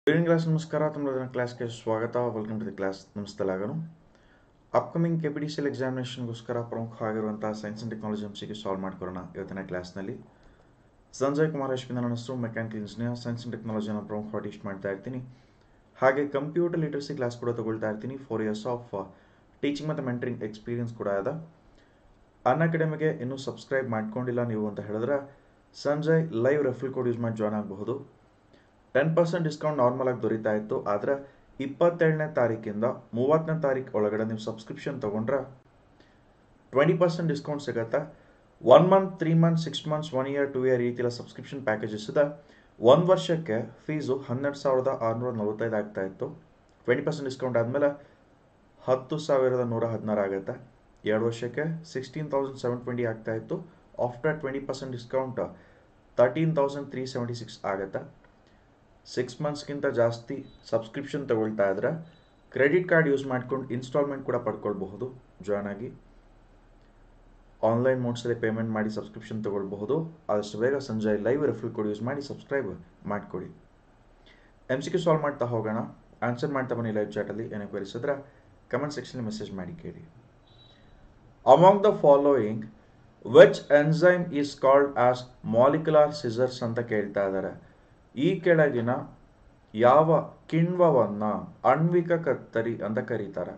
evening class ನಮಸ್ಕಾರ ತಮ್ಮ ಕ್ಲಾಸ್ಗೆ ಸ್ವಾಗತ ವೆಲ್ಕಮ್ ಟು ದಿ ಕ್ಲಾಸ್ ನಮಸ್ತೆಲಾಗನು upcoming K P D C L ಎಕ್ಸಾಮಿನೇಷನ್ಗೋಸ್ಕರ ಪ್ರಮುಖವಾಗಿರುವಂತಹ ಸೈನ್ಸ್ ಆ್ಯಂಡ್ ಟೆಕ್ನಾಲಜಿ ಅಂಶಕ್ಕೆ ಸಾಲ್ವ್ ಮಾಡ್ಕೊಳ್ಳೋಣ ಇವತ್ತಿನ ಕ್ಲಾಸ್ನಲ್ಲಿ ಸಂಜಯ್ ಕುಮಾರ್ ಅಶ್ವಿನ್ ನನ್ನ ಹೆಸರು ಮೆಕ್ಯಾನಿಕಲ್ ಇಂಜಿನಿಯರ್ ಸೈನ್ಸ್ ಆ್ಯಂಡ್ ಟೆಕ್ನಾಲಜಿನ ಪ್ರಮುಖವಾಗಿ ಟೀಚ್ ಮಾಡ್ತಾ ಇರ್ತೀನಿ ಹಾಗೆ ಕಂಪ್ಯೂಟರ್ ಲಿಟ್ರಸಿ ಕ್ಲಾಸ್ ಕೂಡ ತಗೊಳ್ತಾ ಇರ್ತೀನಿ ಫೋರ್ ಇಯರ್ಸ್ ಆಫ್ ಟೀಚಿಂಗ್ ಮತ್ತು ಮೆಂಟರಿಂಗ್ ಎಕ್ಸ್ಪೀರಿಯನ್ಸ್ ಕೂಡ ಇದೆ ಅನ್ ಅಕಾಡೆಮಿಗೆ ಇನ್ನೂ ಸಬ್ಸ್ಕ್ರೈಬ್ ಮಾಡ್ಕೊಂಡಿಲ್ಲ ನೀವು ಅಂತ ಹೇಳಿದ್ರೆ Sanjay live referral code use ಮಾಡಿ ಜಾಯ್ನ್ ಆಗಬಹುದು ಟೆನ್ ಪರ್ಸೆಂಟ್ ಡಿಸ್ಕೌಂಟ್ ನಾರ್ಮಲ್ ಆಗಿ ದೊರೀತಾ ಇತ್ತು ಆದರೆ ಇಪ್ಪತ್ತೇಳನೇ ತಾರೀಕಿಂದ ಮೂವತ್ತನೇ ತಾರೀಕು ಒಳಗಡೆ ನೀವು ಸಬ್ಸ್ಕ್ರಿಪ್ಷನ್ ತೊಗೊಂಡ್ರೆ ಟ್ವೆಂಟಿ ಪರ್ಸೆಂಟ್ ಡಿಸ್ಕೌಂಟ್ ಸಿಗುತ್ತೆ one month three month six months one year two year ಈ ರೀತಿಯ ಸಬ್ಸ್ಕ್ರಿಪ್ಷನ್ ಪ್ಯಾಕೇಜಸ್ ಇದೆ ಒಂದು ವರ್ಷಕ್ಕೆ ಫೀಸು ಹನ್ನೆರಡು ಸಾವಿರದ ಆರುನೂರ ನಲವತ್ತೈದು ಆಗ್ತಾ ಇತ್ತು ಟ್ವೆಂಟಿ ಪರ್ಸೆಂಟ್ ಡಿಸ್ಕೌಂಟ್ ಆದಮೇಲೆ ಹತ್ತು ಸಾವಿರದ ನೂರ ಹದಿನಾರು ಆಗುತ್ತೆ ಎರಡು ವರ್ಷಕ್ಕೆ ಸಿಕ್ಸ್ಟೀನ್ ತೌಸಂಡ್ ಸೆವೆನ್ ಟ್ವೆಂಟಿ ಆಗ್ತಾ ಇತ್ತು after twenty percent discount thirteen thousand three seventy six ಆಗುತ್ತೆ ಸಿಕ್ಸ್ ಮಂತ್ಸ್ಗಿಂತ ಜಾಸ್ತಿ ಸಬ್ಸ್ಕ್ರಿಪ್ಷನ್ ತಗೊಳ್ತಾ ಇದ್ರೆ ಕ್ರೆಡಿಟ್ ಕಾರ್ಡ್ ಯೂಸ್ ಮಾಡ್ಕೊಂಡು ಇನ್ಸ್ಟಾಲ್ಮೆಂಟ್ ಕೂಡ ಪಡ್ಕೊಳ್ಬಹುದು ಜಾಯ್ನ್ ಆಗಿ ಆನ್ಲೈನ್ ಮೋಡ್ಸಲ್ಲಿ ಪೇಮೆಂಟ್ ಮಾಡಿ ಸಬ್ಸ್ಕ್ರಿಪ್ಷನ್ ತಗೊಳ್ಬಹುದು ಆದಷ್ಟು ಬೇಗ Sanjay live referral code use ಮಾಡಿ ಸಬ್ಸ್ಕ್ರೈಬ್ ಮಾಡಿಕೊಡಿ ಎಮ್ ಸಿ ಕ್ಯೂ ಸಾಲ್ವ್ ಮಾಡ್ತಾ ಹೋಗೋಣ ಆನ್ಸರ್ ಮಾಡ್ತಾ ಬನ್ನಿ ಲೈವ್ ಚಾಟಲ್ಲಿ ಏನೇ ಕ್ವರೀಸ್ ಇದ್ರೆ ಕಮೆಂಟ್ ಸೆಕ್ಷನ್ ಮೆಸೇಜ್ ಮಾಡಿ ಕೇಳಿ among the following which enzyme is called as molecular scissors ಅಂತ ಕೇಳ್ತಾ ಇದ್ದಾರೆ ಈ ಕೆಳಗಿನ ಯಾವ ಕಿಣ್ವವನ್ನ ಅಣ್ವಿಕ ಕತ್ತರಿ ಅಂತ ಕರೀತಾರೆ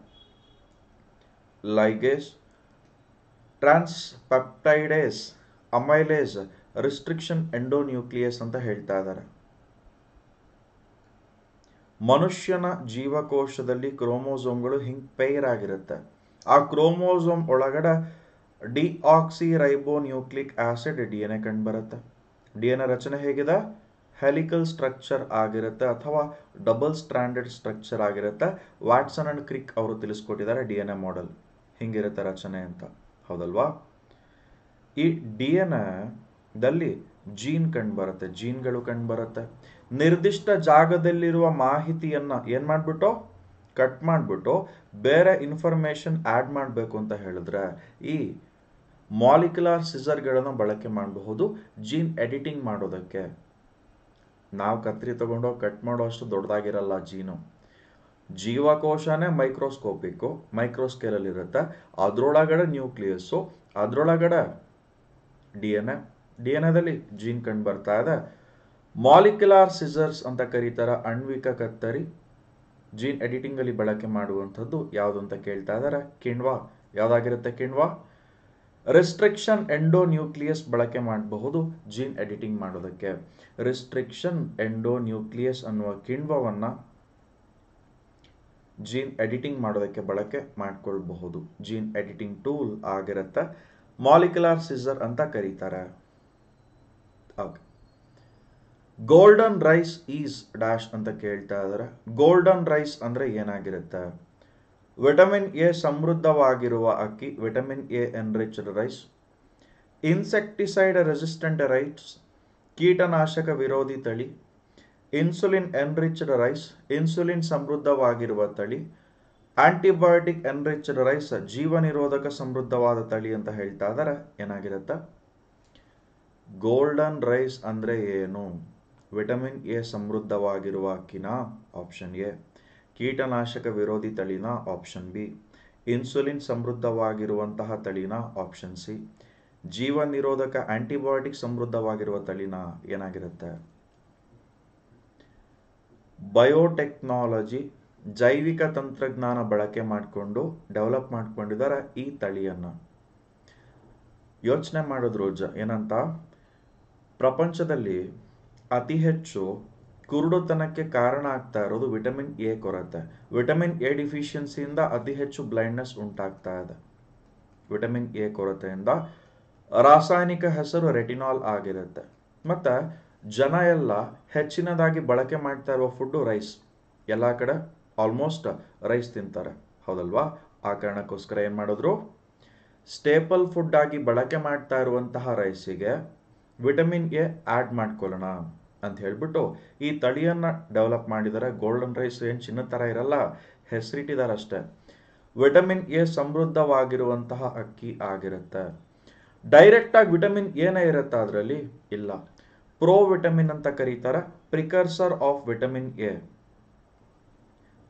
ಲೈಗೇಸ್ ಟ್ರಾನ್ಸ್ಪೆಪ್ಟೈಡೇಸ್ ಅಮೈಲೇಸ್ ರಿಸ್ಟ್ರಿಕ್ಷನ್ ಎಂಡೋನ್ಯೂಕ್ಲಿಯಸ್ ಅಂತ ಹೇಳ್ತಾ ಇದ್ದಾರೆ ಮನುಷ್ಯನ ಜೀವಕೋಶದಲ್ಲಿ ಕ್ರೋಮೋಸೋಮ್ಗಳು ಹಿಂಗ್ ಪೇರ್ ಆಗಿರುತ್ತೆ ಆ ಕ್ರೋಮೋಸೋಮ್ ಒಳಗಡೆ deoxy ribonucleic acid D N A ಕಂಡುಬರುತ್ತೆ ಡಿ ಎನ್ ಎ ರಚನೆ ಹೇಗಿದೆ ಹೆಲಿಕಲ್ ಸ್ಟ್ರಕ್ಚರ್ ಆಗಿರುತ್ತೆ ಅಥವಾ ಡಬಲ್ ಸ್ಟ್ರಾಂಡೆಡ್ ಸ್ಟ್ರಕ್ಚರ್ ಆಗಿರುತ್ತೆ ವ್ಯಾಟ್ಸನ್ ಅಂಡ್ ಕ್ರಿಕ್ ಅವರು ತಿಳಿಸ್ಕೊಟ್ಟಿದ್ದಾರೆ ಡಿ ಎನ್ ಎ ಮಾಡೆಲ್ ಹಿಂಗಿರುತ್ತೆ ರಚನೆ ಅಂತ ಹೌದಲ್ವಾ ಈ ಡಿ ಎನ್ ದಲ್ಲಿ ಜೀನ್ ಕಂಡು ಬರುತ್ತೆ ಜೀನ್ಗಳು ಕಂಡು ಬರುತ್ತೆ ನಿರ್ದಿಷ್ಟ ಜಾಗದಲ್ಲಿರುವ ಮಾಹಿತಿಯನ್ನ ಏನ್ ಮಾಡ್ಬಿಟ್ಟು ಕಟ್ ಮಾಡಿಬಿಟ್ಟು ಬೇರೆ ಇನ್ಫಾರ್ಮೇಶನ್ ಆಡ್ ಮಾಡಬೇಕು ಅಂತ ಹೇಳಿದ್ರೆ ಈ ಮಾಲಿಕ್ಯುಲರ್ ಸಿಸರ್ಗಳನ್ನು ಬಳಕೆ ಮಾಡಬಹುದು ಜೀನ್ ಎಡಿಟಿಂಗ್ ಮಾಡೋದಕ್ಕೆ ನಾವು ಕತ್ರಿ ತಗೊಂಡು ಕಟ್ ಮಾಡೋ ಅಷ್ಟು ದೊಡ್ಡದಾಗಿರಲ್ಲ ಜೀನು ಜೀವಕೋಶನೇ ಮೈಕ್ರೋಸ್ಕೋಪಿಕ್ಕು ಮೈಕ್ರೋ ಸ್ಕೇಲಲ್ಲಿ ಇರುತ್ತೆ ಅದರೊಳಗಡೆ ನ್ಯೂಕ್ಲಿಯಸ್ಸು ಅದರೊಳಗಡೆ D N A D N ಎದಲ್ಲಿ ಜೀನ್ ಕಂಡು ಬರ್ತಾ ಇದೆ ಮಾಲಿಕ್ಯುಲಾರ್ ಸಿಸರ್ಸ್ ಅಂತ ಕರೀತಾರೆ ಅಣ್ವಿಕ ಕತ್ತರಿ ಜೀನ್ ಎಡಿಟಿಂಗ್ ಅಲ್ಲಿ ಬಳಕೆ ಮಾಡುವಂಥದ್ದು ಯಾವುದು ಅಂತ ಕೇಳ್ತಾ ಇದ್ದಾರೆ ಕಿಣ್ವಾ ಯಾವ್ದಾಗಿರುತ್ತೆ ಕಿಣ್ವಾ ರಿಸ್ಟ್ರಿಕ್ಷನ್ ಎಂಡೋ ನ್ಯೂಕ್ಲಿಯಸ್ ಬಳಕೆ ಮಾಡಬಹುದು ಜೀನ್ ಎಡಿಟಿಂಗ್ ಮಾಡೋದಕ್ಕೆ ರಿಸ್ಟ್ರಿಕ್ಷನ್ ಎಂಡೋ ನ್ಯೂಕ್ಲಿಯಸ್ ಅನ್ನುವ ಕಿಣ್ವವನ್ನ ಜೀನ್ ಎಡಿಟಿಂಗ್ ಮಾಡೋದಕ್ಕೆ ಬಳಕೆ ಮಾಡ್ಕೊಳ್ಬಹುದು ಜೀನ್ ಎಡಿಟಿಂಗ್ ಟೂಲ್ ಆಗಿರುತ್ತೆ ಮಾಲಿಕ್ಯುಲಾರ್ ಸಿಸರ್ ಅಂತ ಕರೀತಾರೆ okay golden rice is dash ಅಂತ ಕೇಳ್ತಾ ಇದ್ದಾರೆ ಗೋಲ್ಡನ್ ರೈಸ್ ಅಂದ್ರೆ ಏನಾಗಿರುತ್ತೆ ವಿಟಮಿನ್ ಎ ಸಮೃದ್ಧವಾಗಿರುವ ಅಕ್ಕಿ vitamin A enriched rice insecticide resistant rice ಕೀಟನಾಶಕ ವಿರೋಧಿ ತಳಿ ಇನ್ಸುಲಿನ್ ಎನ್ರಿಚ್ಡ್ ರೈಸ್ ಇನ್ಸುಲಿನ್ ಸಮೃದ್ಧವಾಗಿರುವ ತಳಿ ಆಂಟಿಬಯೋಟಿಕ್ ಎನ್ರಿಚ್ಡ್ ರೈಸ್ ಜೀವ ನಿರೋಧಕ ಸಮೃದ್ಧವಾದ ತಳಿ ಅಂತ ಹೇಳ್ತಾ ಇದ್ದಾರೆ ಏನಾಗಿರುತ್ತೆ ಗೋಲ್ಡನ್ ರೈಸ್ ಅಂದ್ರೆ ಏನು ವಿಟಮಿನ್ ಎ ಸಮೃದ್ಧವಾಗಿರುವ ಅಕ್ಕಿನ ಆಪ್ಷನ್ ಎ ಕೀಟನಾಶಕ ವಿರೋಧಿ ತಳಿನ ಆಪ್ಷನ್ ಬಿ ಇನ್ಸುಲಿನ್ ಸಮೃದ್ಧವಾಗಿರುವಂತಹ ತಳಿನ ಆಪ್ಷನ್ ಸಿ ಜೀವ ನಿರೋಧಕ ಆಂಟಿಬಯೋಟಿಕ್ ಸಮೃದ್ಧವಾಗಿರುವ ತಳಿನ ಏನಾಗಿರುತ್ತೆ ಬಯೋಟೆಕ್ನಾಲಜಿ ಜೈವಿಕ ತಂತ್ರಜ್ಞಾನ ಬಳಕೆ ಮಾಡಿಕೊಂಡು ಡೆವಲಪ್ ಮಾಡ್ಕೊಂಡಿದ್ದಾರೆ ಈ ತಳಿಯನ್ನ ಯೋಚನೆ ಮಾಡಿದ್ರು ಜ ಏನಂತ ಪ್ರಪಂಚದಲ್ಲಿ ಅತಿ ಹೆಚ್ಚು ಕುರುಡುತನಕ್ಕೆ ಕಾರಣ ಆಗ್ತಾ ಇರೋದು ವಿಟಮಿನ್ ಎ ಕೊರತೆ ವಿಟಮಿನ್ ಎ ಡಿಫಿಷಿಯನ್ಸಿಯಿಂದ ಅತಿ ಹೆಚ್ಚು ಬ್ಲೈಂಡ್ನೆಸ್ ಉಂಟಾಗ್ತಾ ಇದೆ ವಿಟಮಿನ್ ಎ ಕೊರತೆಯಿಂದ ರಾಸಾಯನಿಕ ಹೆಸರು ರೆಟಿನಾಲ್ ಆಗಿರುತ್ತೆ ಮತ್ತೆ ಜನ ಎಲ್ಲ ಹೆಚ್ಚಿನದಾಗಿ ಬಳಕೆ ಮಾಡ್ತಾ ಇರುವ ಫುಡ್ಡು ರೈಸ್ ಎಲ್ಲ ಕಡೆ ಆಲ್ಮೋಸ್ಟ್ ರೈಸ್ ತಿಂತಾರೆ ಹೌದಲ್ವಾ ಆ ಕಾರಣಕ್ಕೋಸ್ಕರ ಏನು ಮಾಡಿದ್ರು ಸ್ಟೇಪಲ್ ಫುಡ್ ಆಗಿ ಬಳಕೆ ಮಾಡ್ತಾ ಇರುವಂತಹ ರೈಸಿಗೆ ವಿಟಮಿನ್ ಎ ಆಡ್ ಮಾಡ್ಕೊಳ್ಳೋಣ ಅಂತ ಹೇಳ್ಬಿಟ್ಟು ಈ ತಳಿಯನ್ನ ಡೆವಲಪ್ ಮಾಡಿದರೆ ಗೋಲ್ಡನ್ ರೈಸ್ ಏನು ಚಿನ್ನದ ಥರ ಇರಲ್ಲ ಹೆಸರಿಟ್ಟಿದ್ದಾರೆ ಅಷ್ಟೇ ವಿಟಮಿನ್ ಎ ಸಮೃದ್ಧವಾಗಿರುವಂತಹ ಅಕ್ಕಿ ಆಗಿರುತ್ತೆ ಡೈರೆಕ್ಟ್ ಆಗಿ ವಿಟಮಿನ್ ಏನೇ ಇರುತ್ತೆ ಅದರಲ್ಲಿ ಇಲ್ಲ ಪ್ರೋ ವಿಟಮಿನ್ ಅಂತ ಕರೀತಾರೆ ಪ್ರಿಕರ್ಸರ್ ಆಫ್ ವಿಟಮಿನ್ ಎ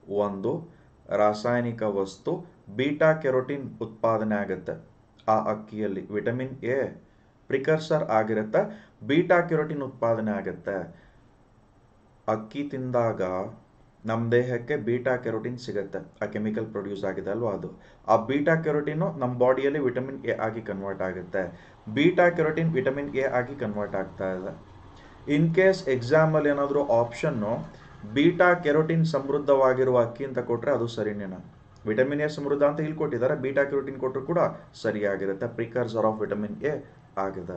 ಒಂದು ರಾಸಾಯನಿಕ ವಸ್ತು ಬೀಟಾ ಕೆರೋಟಿನ್ ಉತ್ಪಾದನೆ ಆಗುತ್ತೆ ಆ ಅಕ್ಕಿಯಲ್ಲಿ ವಿಟಮಿನ್ ಎ ಪ್ರಿಕರ್ಸರ್ ಆಗಿರುತ್ತೆ ಬೀಟಾ ಕೆರೋಟಿನ್ ಉತ್ಪಾದನೆ ಆಗುತ್ತೆ ಅಕ್ಕಿ ತಿಂದಾಗ ನಮ್ಮ ದೇಹಕ್ಕೆ ಬೀಟಾ ಕೆರೋಟಿನ್ ಸಿಗುತ್ತೆ ಆ ಕೆಮಿಕಲ್ ಪ್ರೊಡ್ಯೂಸ್ ಆಗಿದೆ ಅಲ್ವಾ ಅದು ಆ ಬೀಟಾ ಕೆರೋಟಿನ್ ನಮ್ಮ ಬಾಡಿಯಲ್ಲಿ ವಿಟಮಿನ್ ಎ ಆಗಿ ಕನ್ವರ್ಟ್ ಆಗುತ್ತೆ ಬೀಟಾ ಕೆರೋಟಿನ್ ವಿಟಮಿನ್ ಎ ಆಗಿ ಕನ್ವರ್ಟ್ ಆಗ್ತಾ ಇದೆ ಇನ್ ಕೇಸ್ ಎಕ್ಸಾಮಲ್ಲಿ ಏನಾದರೂ ಆಪ್ಷನ್ನು ಬೀಟಾ ಕೆರೋಟಿನ್ ಸಮೃದ್ಧವಾಗಿರುವ ಅಕ್ಕಿ ಅಂತ ಕೊಟ್ಟರೆ ಅದು ಸರಿನೇನ ವಿಟಮಿನ್ ಎ ಸಮೃದ್ಧ ಅಂತ ಇಲ್ಲಿ ಕೊಟ್ಟಿದ್ದಾರೆ ಬೀಟಾ ಕೆರೋಟಿನ್ ಕೊಟ್ಟರು ಕೂಡ ಸರಿಯಾಗಿರುತ್ತೆ ಪ್ರಿಕರ್ಸರ್ ಆಫ್ ವಿಟಮಿನ್ ಎ ಆಗಿದೆ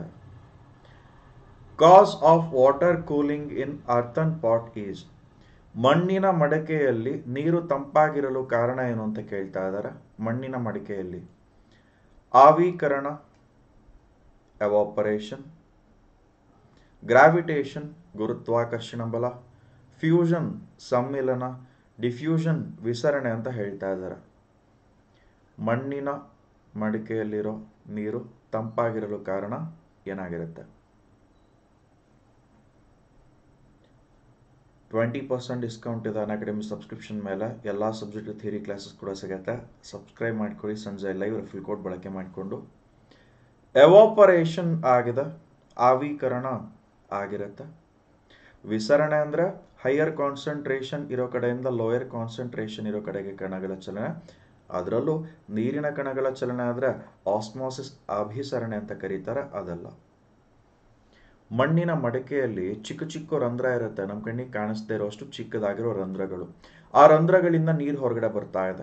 cause of water cooling in earthen pot is ಮಣ್ಣಿನ ಮಡಕೆಯಲ್ಲಿ ನೀರು ತಂಪಾಗಿರಲು ಕಾರಣ ಏನು ಅಂತ ಕೇಳ್ತಾ ಇದ್ದಾರೆ ಮಣ್ಣಿನ ಮಡಿಕೆಯಲ್ಲಿ ಆವೀಕರಣ ಎವಾಪರೇಷನ್ ಗ್ರಾವಿಟೇಷನ್ ಗುರುತ್ವಾಕರ್ಷಣ ಬಲ ಫ್ಯೂಷನ್ ಸಮ್ಮಿಲನ ಡಿಫ್ಯೂಷನ್ ವಿಸರಣೆ ಅಂತ ಹೇಳ್ತಾ ಇದ್ದಾರೆ ಮಣ್ಣಿನ ಮಡಿಕೆಯಲ್ಲಿರೋ ನೀರು ತಂಪಾಗಿರಲು ಕಾರಣ ಏನಾಗಿರುತ್ತೆ ಟ್ವೆಂಟಿ ಪರ್ಸೆಂಟ್ ಡಿಸ್ಕೌಂಟ್ ಇದೆ ಅನ್ ಅಕಾಡೆಮಿ ಸಬ್ಸ್ಕ್ರಿಪ್ಷನ್ ಮೇಲೆ ಎಲ್ಲ ಸಬ್ಜೆಕ್ಟ್ ಥಿಯರಿ ಕ್ಲಾಸಸ್ ಕೂಡ ಸಿಗುತ್ತೆ ಸಬ್ಸ್ಕ್ರೈಬ್ ಮಾಡ್ಕೊಳ್ಳಿ ಸಂಜೆ ಲೈವ್ ರೆಫಿಲ್ ಕೋಡ್ ಬಳಕೆ ಮಾಡಿಕೊಂಡು ಎವಾಪರೇಷನ್ ಆಗಿದೆ ಆವೀಕರಣ ಆಗಿರುತ್ತೆ ವಿಸರಣೆ ಅಂದರೆ ಹೈಯರ್ ಕಾನ್ಸಂಟ್ರೇಷನ್ ಇರೋ ಕಡೆಯಿಂದ ಲೋಯರ್ ಕಾನ್ಸಂಟ್ರೇಷನ್ ಇರೋ ಕಡೆಗೆ ಕಣಗಳ ಚಲನೆ ಅದರಲ್ಲೂ ನೀರಿನ ಕಣಗಳ ಚಲನೆ ಆದರೆ ಆಸ್ಮೋಸಿಸ್ ಅಭಿಸರಣೆ ಅಂತ ಕರೀತಾರೆ ಅದಲ್ಲ ಮಣ್ಣಿನ ಮಡಕೆಯಲ್ಲಿ ಚಿಕ್ಕ ಚಿಕ್ಕ ರಂಧ್ರ ಇರುತ್ತೆ ನಮ್ಮ ಕಣ್ಣಿಗೆ ಕಾಣಿಸ್ದೇ ಇರೋಷ್ಟು ಚಿಕ್ಕದಾಗಿರೋ ರಂಧ್ರಗಳು ಆ ರಂಧ್ರಗಳಿಂದ ನೀರು ಹೊರಗಡೆ ಬರ್ತಾ ಇದೆ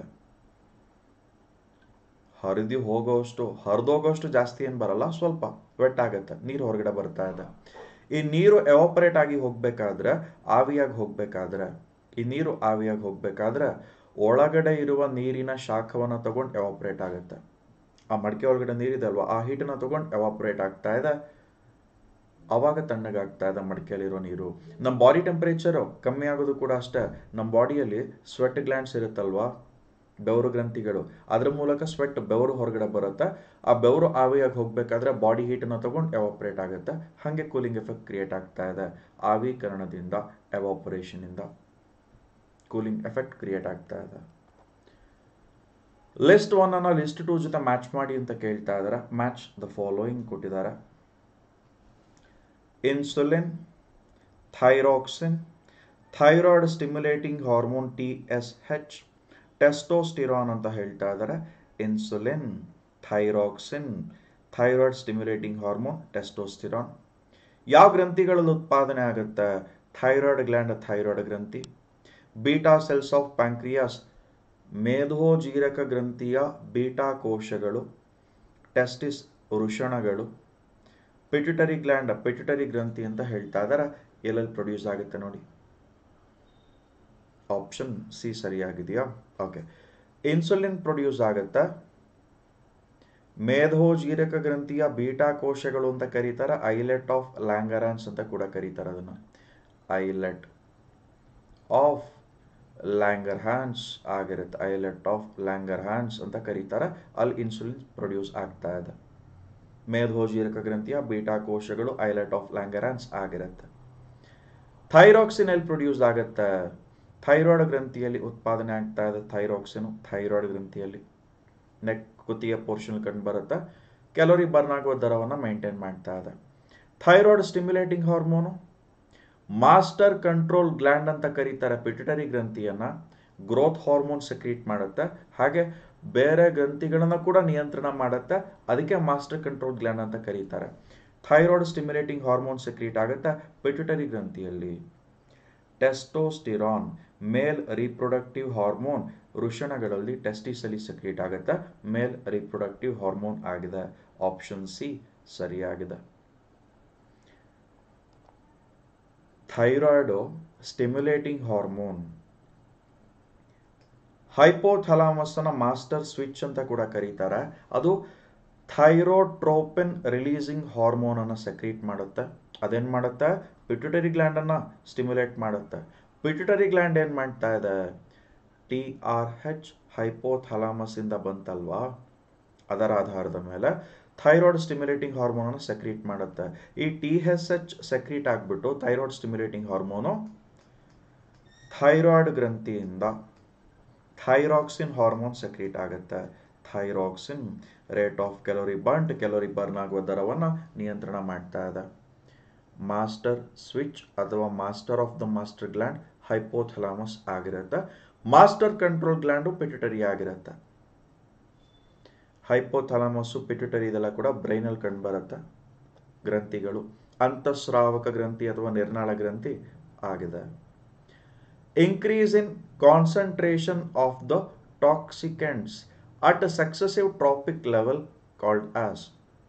ಹರಿದು ಹೋಗೋಷ್ಟು ಹರಿದೋಗೋಷ್ಟು ಜಾಸ್ತಿ ಏನು ಬರಲ್ಲ ಸ್ವಲ್ಪ ವೆಟ್ ಆಗುತ್ತೆ ನೀರು ಹೊರಗಡೆ ಬರ್ತಾ ಇದೆ ಈ ನೀರು ಎವಾಪರೇಟ್ ಆಗಿ ಹೋಗ್ಬೇಕಾದ್ರೆ ಆವಿಯಾಗಿ ಹೋಗ್ಬೇಕಾದ್ರೆ ಈ ನೀರು ಆವಿಯಾಗಿ ಹೋಗ್ಬೇಕಾದ್ರೆ ಒಳಗಡೆ ಇರುವ ನೀರಿನ ಶಾಖವನ್ನು ತಗೊಂಡು ಎವಾಪರೇಟ್ ಆಗುತ್ತೆ ಆ ಮಡಕೆ ಒಳಗಡೆ ನೀರಿದೆ ಅಲ್ವಾ ಆ ಹೀಟನ್ನ ತಗೊಂಡು ಎವಾಪರೇಟ್ ಆಗ್ತಾ ಇದೆ ಅವಾಗ ತಣ್ಣಗಾಗ್ತಾ ಇದೆ ಮಡಿಕೆಯಲ್ಲಿರೋ ನೀರು ನಮ್ಮ ಬಾಡಿ ಟೆಂಪರೇಚರು ಕಮ್ಮಿ ಆಗೋದು ಕೂಡ ಅಷ್ಟೇ ನಮ್ಮ ಬಾಡಿಯಲ್ಲಿ ಸ್ವೆಟ್ ಗ್ಲ್ಯಾಂಡ್ಸ್ ಇರುತ್ತಲ್ವಾ ಬೆವರು ಗ್ರಂಥಿಗಳು ಅದ್ರ ಮೂಲಕ ಸ್ವೆಟ್ ಬೆವರು ಹೊರಗಡೆ ಬರುತ್ತೆ ಆ ಬೆವರು ಆವಿಯಾಗಿ ಹೋಗ್ಬೇಕಾದ್ರೆ ಬಾಡಿ ಹೀಟನ್ನು ತಗೊಂಡು ಎವಾಪರೇಟ್ ಆಗುತ್ತೆ ಹಾಗೆ ಕೂಲಿಂಗ್ ಎಫೆಕ್ಟ್ ಕ್ರಿಯೇಟ್ ಆಗ್ತಾ ಇದೆ ಆವೀಕರಣದಿಂದ ಎವಾಪರೇಷನಿಂದ ಕೂಲಿಂಗ್ ಎಫೆಕ್ಟ್ ಕ್ರಿಯೇಟ್ ಆಗ್ತಾ ಇದೆ ಲಿಸ್ಟ್ ಒನ್ ಅನ್ನ ಲಿಸ್ಟ್ ಟೂ ಜೊತೆ ಮ್ಯಾಚ್ ಮಾಡಿ ಅಂತ ಕೇಳ್ತಾ ಇದ್ದಾರೆ ಮ್ಯಾಚ್ ದ ಫಾಲೋಯಿಂಗ್ ಕೊಟ್ಟಿದ್ದಾರೆ insulin thyroxine thyroid stimulating hormone T S H testosterone ಅಂತ ಹೇಳ್ತಾ ಇದ್ದಾರೆ insulin thyroxine thyroid stimulating hormone testosterone ಯಾವ ಗ್ರಂಥಿಗಳಲ್ಲಿ ಉತ್ಪಾದನೆ ಆಗುತ್ತೆ ಥೈರಾಯ್ಡ್ ಗ್ಲ್ಯಾಂಡ್ ಥೈರಾಯ್ಡ್ ಗ್ರಂಥಿ ಬೀಟಾ ಸೆಲ್ಸ್ ಆಫ್ ಪ್ಯಾಂಕ್ರಿಯಾಸ್ ಮೇಧೋಜೀರಕ ಗ್ರಂಥಿಯ ಬೀಟಾ ಕೋಶಗಳು ಟೆಸ್ಟಿಸ್ ವೃಷಣಗಳು ಪಿಟ್ಯುಟರಿ ಗ್ಲ್ಯಾಂಡ್ ಪಿಟ್ಯುಟರಿ ಗ್ರಂಥಿ ಅಂತ ಹೇಳ್ತಾ ಇದ್ದಾರೆ ಎಲ್ಲೆಲ್ಲಿ ಪ್ರೊಡ್ಯೂಸ್ ಆಗುತ್ತೆ ನೋಡಿ ಆಪ್ಷನ್ ಸಿ ಸರಿಯಾಗಿದೆಯಾ ಓಕೆ ಇನ್ಸುಲಿನ್ ಪ್ರೊಡ್ಯೂಸ್ ಆಗುತ್ತೆ ಮೇಧೋಜೀರಕ ಗ್ರಂಥಿಯ ಬೀಟಾ ಕೋಶಗಳು ಅಂತ ಕರೀತಾರೆ ಐಲೆಟ್ ಆಫ್ ಲ್ಯಾಂಗರಾನ್ಸ್ ಅಂತ ಕೂಡ ಕರೀತಾರೆ ಅದನ್ನು ಐಲೆಟ್ ಆಫ್ ಲ್ಯಾಂಗರ್ ಹ್ಯಾನ್ಸ್ ಆಗಿರುತ್ತೆ ಐಲೆಟ್ ಆಫ್ ಲ್ಯಾಂಗರ್ ಹ್ಯಾನ್ಸ್ ಅಂತ ಕರೀತಾರೆ ಅಲ್ಲಿ ಇನ್ಸುಲಿನ್ ಪ್ರೊಡ್ಯೂಸ್ ಆಗ್ತಾ ಇದೆ ಮೇಧೋಜೀರಕ ಗ್ರಂಥಿಯ ಬೀಟಾ ಕೋಶಗಳು ಐಲೆಟ್ ಆಫ್ ಲ್ಯಾಂಗರಾನ್ಸ್ ಆಗಿರುತ್ತೆ ಥೈರಾಕ್ಸಿನ್ ಎಲ್ಲಿ ಪ್ರೊಡ್ಯೂಸ್ ಆಗುತ್ತೆ ಥೈರಾಯ್ಡ್ ಗ್ರಂಥಿಯಲ್ಲಿ ಉತ್ಪಾದನೆ ಆಗ್ತಾ ಇದೆ ಥೈರಾಕ್ಸಿನ್ ಥೈರಾಯ್ಡ್ ಗ್ರಂಥಿಯಲ್ಲಿ ನೆಕ್ ಕುತ್ತಿಗೆ ಪೋರ್ಷನ್ ಕಂಡು ಬರುತ್ತೆ ಕ್ಯಾಲೋರಿ ಬರ್ನ್ ಆಗುವ ದರವನ್ನು ಮೇಂಟೈನ್ ಮಾಡ್ತಾ ಇದೆ thyroid stimulating hormone master control gland ಅಂತ ಕರೀತಾರೆ ಪಿಟ್ಯುಟರಿ ಗ್ರಂಥಿಯನ್ನ ಗ್ರೋತ್ ಹಾರ್ಮೋನ್ ಸೆಕ್ರೀಟ್ ಮಾಡುತ್ತೆ ಹಾಗೆ ಬೇರೆ ಗ್ರಂಥಿಗಳನ್ನ ಕೂಡ ನಿಯಂತ್ರಣ ಮಾಡುತ್ತೆ ಅದಕ್ಕೆ ಮಾಸ್ಟರ್ ಕಂಟ್ರೋಲ್ ಗ್ಲ್ಯಾಂಡ್ ಅಂತ ಕರೀತಾರೆ ಥೈರಾಯ್ಡ್ ಸ್ಟಿಮ್ಯುಲೇಟಿಂಗ್ ಹಾರ್ಮೋನ್ ಸೆಕ್ರೀಟ್ ಆಗುತ್ತೆ ಪಿಟ್ಯುಟರಿ ಗ್ರಂಥಿಯಲ್ಲಿ ಟೆಸ್ಟೋಸ್ಟಿರಾನ್ ಮೇಲ್ ರಿಪ್ರೊಡಕ್ಟಿವ್ ಹಾರ್ಮೋನ್ ವೃಷಣಗಳಲ್ಲಿ ಟೆಸ್ಟಿಸಲಿ ಸೆಕ್ರೀಟ್ ಆಗುತ್ತೆ ಮೇಲ್ ರಿಪ್ರೊಡಕ್ಟಿವ್ ಹಾರ್ಮೋನ್ ಆಗಿದೆ ಆಪ್ಷನ್ ಸಿ ಸರಿಯಾಗಿದೆ ಥೈರಾಯ್ಡು ಸ್ಟಿಮ್ಯುಲೇಟಿಂಗ್ ಹಾರ್ಮೋನ್ ಹೈಪೋಥಲಾಮಸ್ ಅನ್ನ ಮಾಸ್ಟರ್ ಸ್ವಿಚ್ ಅಂತ ಕೂಡ ಕರೀತಾರೆ ಅದು ಥೈರೋಟ್ರೋಪಿನ್ ರಿಲೀಸಿಂಗ್ ಹಾರ್ಮೋನ್ ಅನ್ನು ಸೆಕ್ರೀಟ್ ಮಾಡುತ್ತೆ ಅದೇನ್ ಮಾಡುತ್ತೆ ಪಿಟ್ಯುಟರಿ ಗ್ಲ್ಯಾಂಡ್ ಅನ್ನ ಸ್ಟಿಮ್ಯುಲೇಟ್ ಮಾಡುತ್ತೆ ಪಿಟ್ಯುಟರಿ ಗ್ಲ್ಯಾಂಡ್ ಏನ್ ಮಾಡ್ತಾ ಇದೆ ಟಿ ಆರ್ ಹೆಚ್ ಹೈಪೋಥಲಾಮಸ್ ಇಂದ ಬಂತಲ್ವಾ ಅದರ ಆಧಾರದ ಮೇಲೆ ಥೈರಾಯ್ಡ್ ಸ್ಟಿಮ್ಯುಲೇಟಿಂಗ್ ಹಾರ್ಮೋನ್ ಅನ್ನು ಸೆಕ್ರೀಟ್ ಮಾಡುತ್ತೆ ಈ ಟಿ ಎಸ್ ಎಚ್ ಸೆಕ್ರೀಟ್ ಆಗಿಬಿಟ್ಟು ಥೈರಾಯ್ಡ್ ಸ್ಟಿಮ್ಯುಲೇಟಿಂಗ್ ಹಾರ್ಮೋನು ಥೈರಾಯ್ಡ್ ಗ್ರಂಥಿಯಿಂದ ಥೈರಾಕ್ಸಿನ್ ಹಾರ್ಮೋನ್ ಸೆಕ್ರೀಟ್ ಆಗುತ್ತೆ thyroxine rate of calorie burn calorie burn ಆಗುವ ದರವನ್ನು ನಿಯಂತ್ರಣ ಮಾಡ್ತಾ ಇದೆ ಮಾಸ್ಟರ್ ಸ್ವಿಚ್ ಅಥವಾ master of the master gland hypothalamus ಆಗಿರುತ್ತೆ ಮಾಸ್ಟರ್ ಕಂಟ್ರೋಲ್ ಗ್ಲ್ಯಾಂಡು ಪಿಟ್ಯುಟರಿ ಆಗಿರುತ್ತೆ ಹೈಪೋಥಲಾಮಸ್ಸು ಪಿಟ್ಯುಟರಿ ಇದೆಲ್ಲ ಕೂಡ ಬ್ರೈನಲ್ಲಿ ಕಂಡುಬರುತ್ತೆ ಗ್ರಂಥಿಗಳು ಅಂತಸ್ರಾವಕ ಗ್ರಂಥಿ ಅಥವಾ ನಿರ್ನಾಳ ಗ್ರಂಥಿ ಆಗಿದೆ increase in concentration of the toxicants at a successive trophic level called as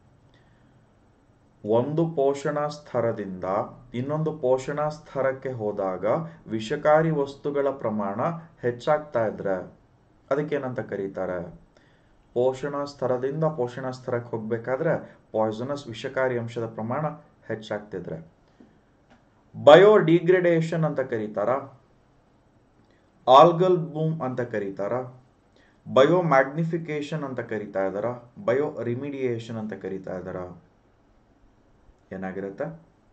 ಒಂದು ಪೋಷಣಾ ಸ್ತರದಿಂದ ಇನ್ನೊಂದು ಪೋಷಣಾ ಸ್ತರಕ್ಕೆ ಹೋದಾಗ ವಿಷಕಾರಿ ವಸ್ತುಗಳ ಪ್ರಮಾಣ ಹೆಚ್ಚಾಗ್ತಾ ಇದ್ರೆ ಅದಕ್ಕೇನಂತ ಕರೀತಾರೆ ಪೋಷಣಾ ಸ್ತರದಿಂದ ಪೋಷಣಾ ಸ್ತರಕ್ಕೆ ಹೋಗ್ಬೇಕಾದ್ರೆ ಪಾಯ್ಸನಸ್ ವಿಷಕಾರಿ ಅಂಶದ ಪ್ರಮಾಣ ಹೆಚ್ಚಾಗ್ತಿದ್ರೆ ಬಯೋಡಿಗ್ರೇಡೇಷನ್ ಅಂತ ಕರೀತಾರ ಆಲ್ಗಲ್ ಬೂಮ್ ಅಂತ ಕರೀತಾರ ಬಯೋ ಮ್ಯಾಗ್ನಿಫಿಕೇಶನ್ ಅಂತ ಕರೀತಾ ಇದಾರ ಬಯೋ ರಿಮಿಡಿಯೇಷನ್ ಅಂತ ಕರೀತಾ ಇದಾರ ಏನಾಗಿರುತ್ತೆ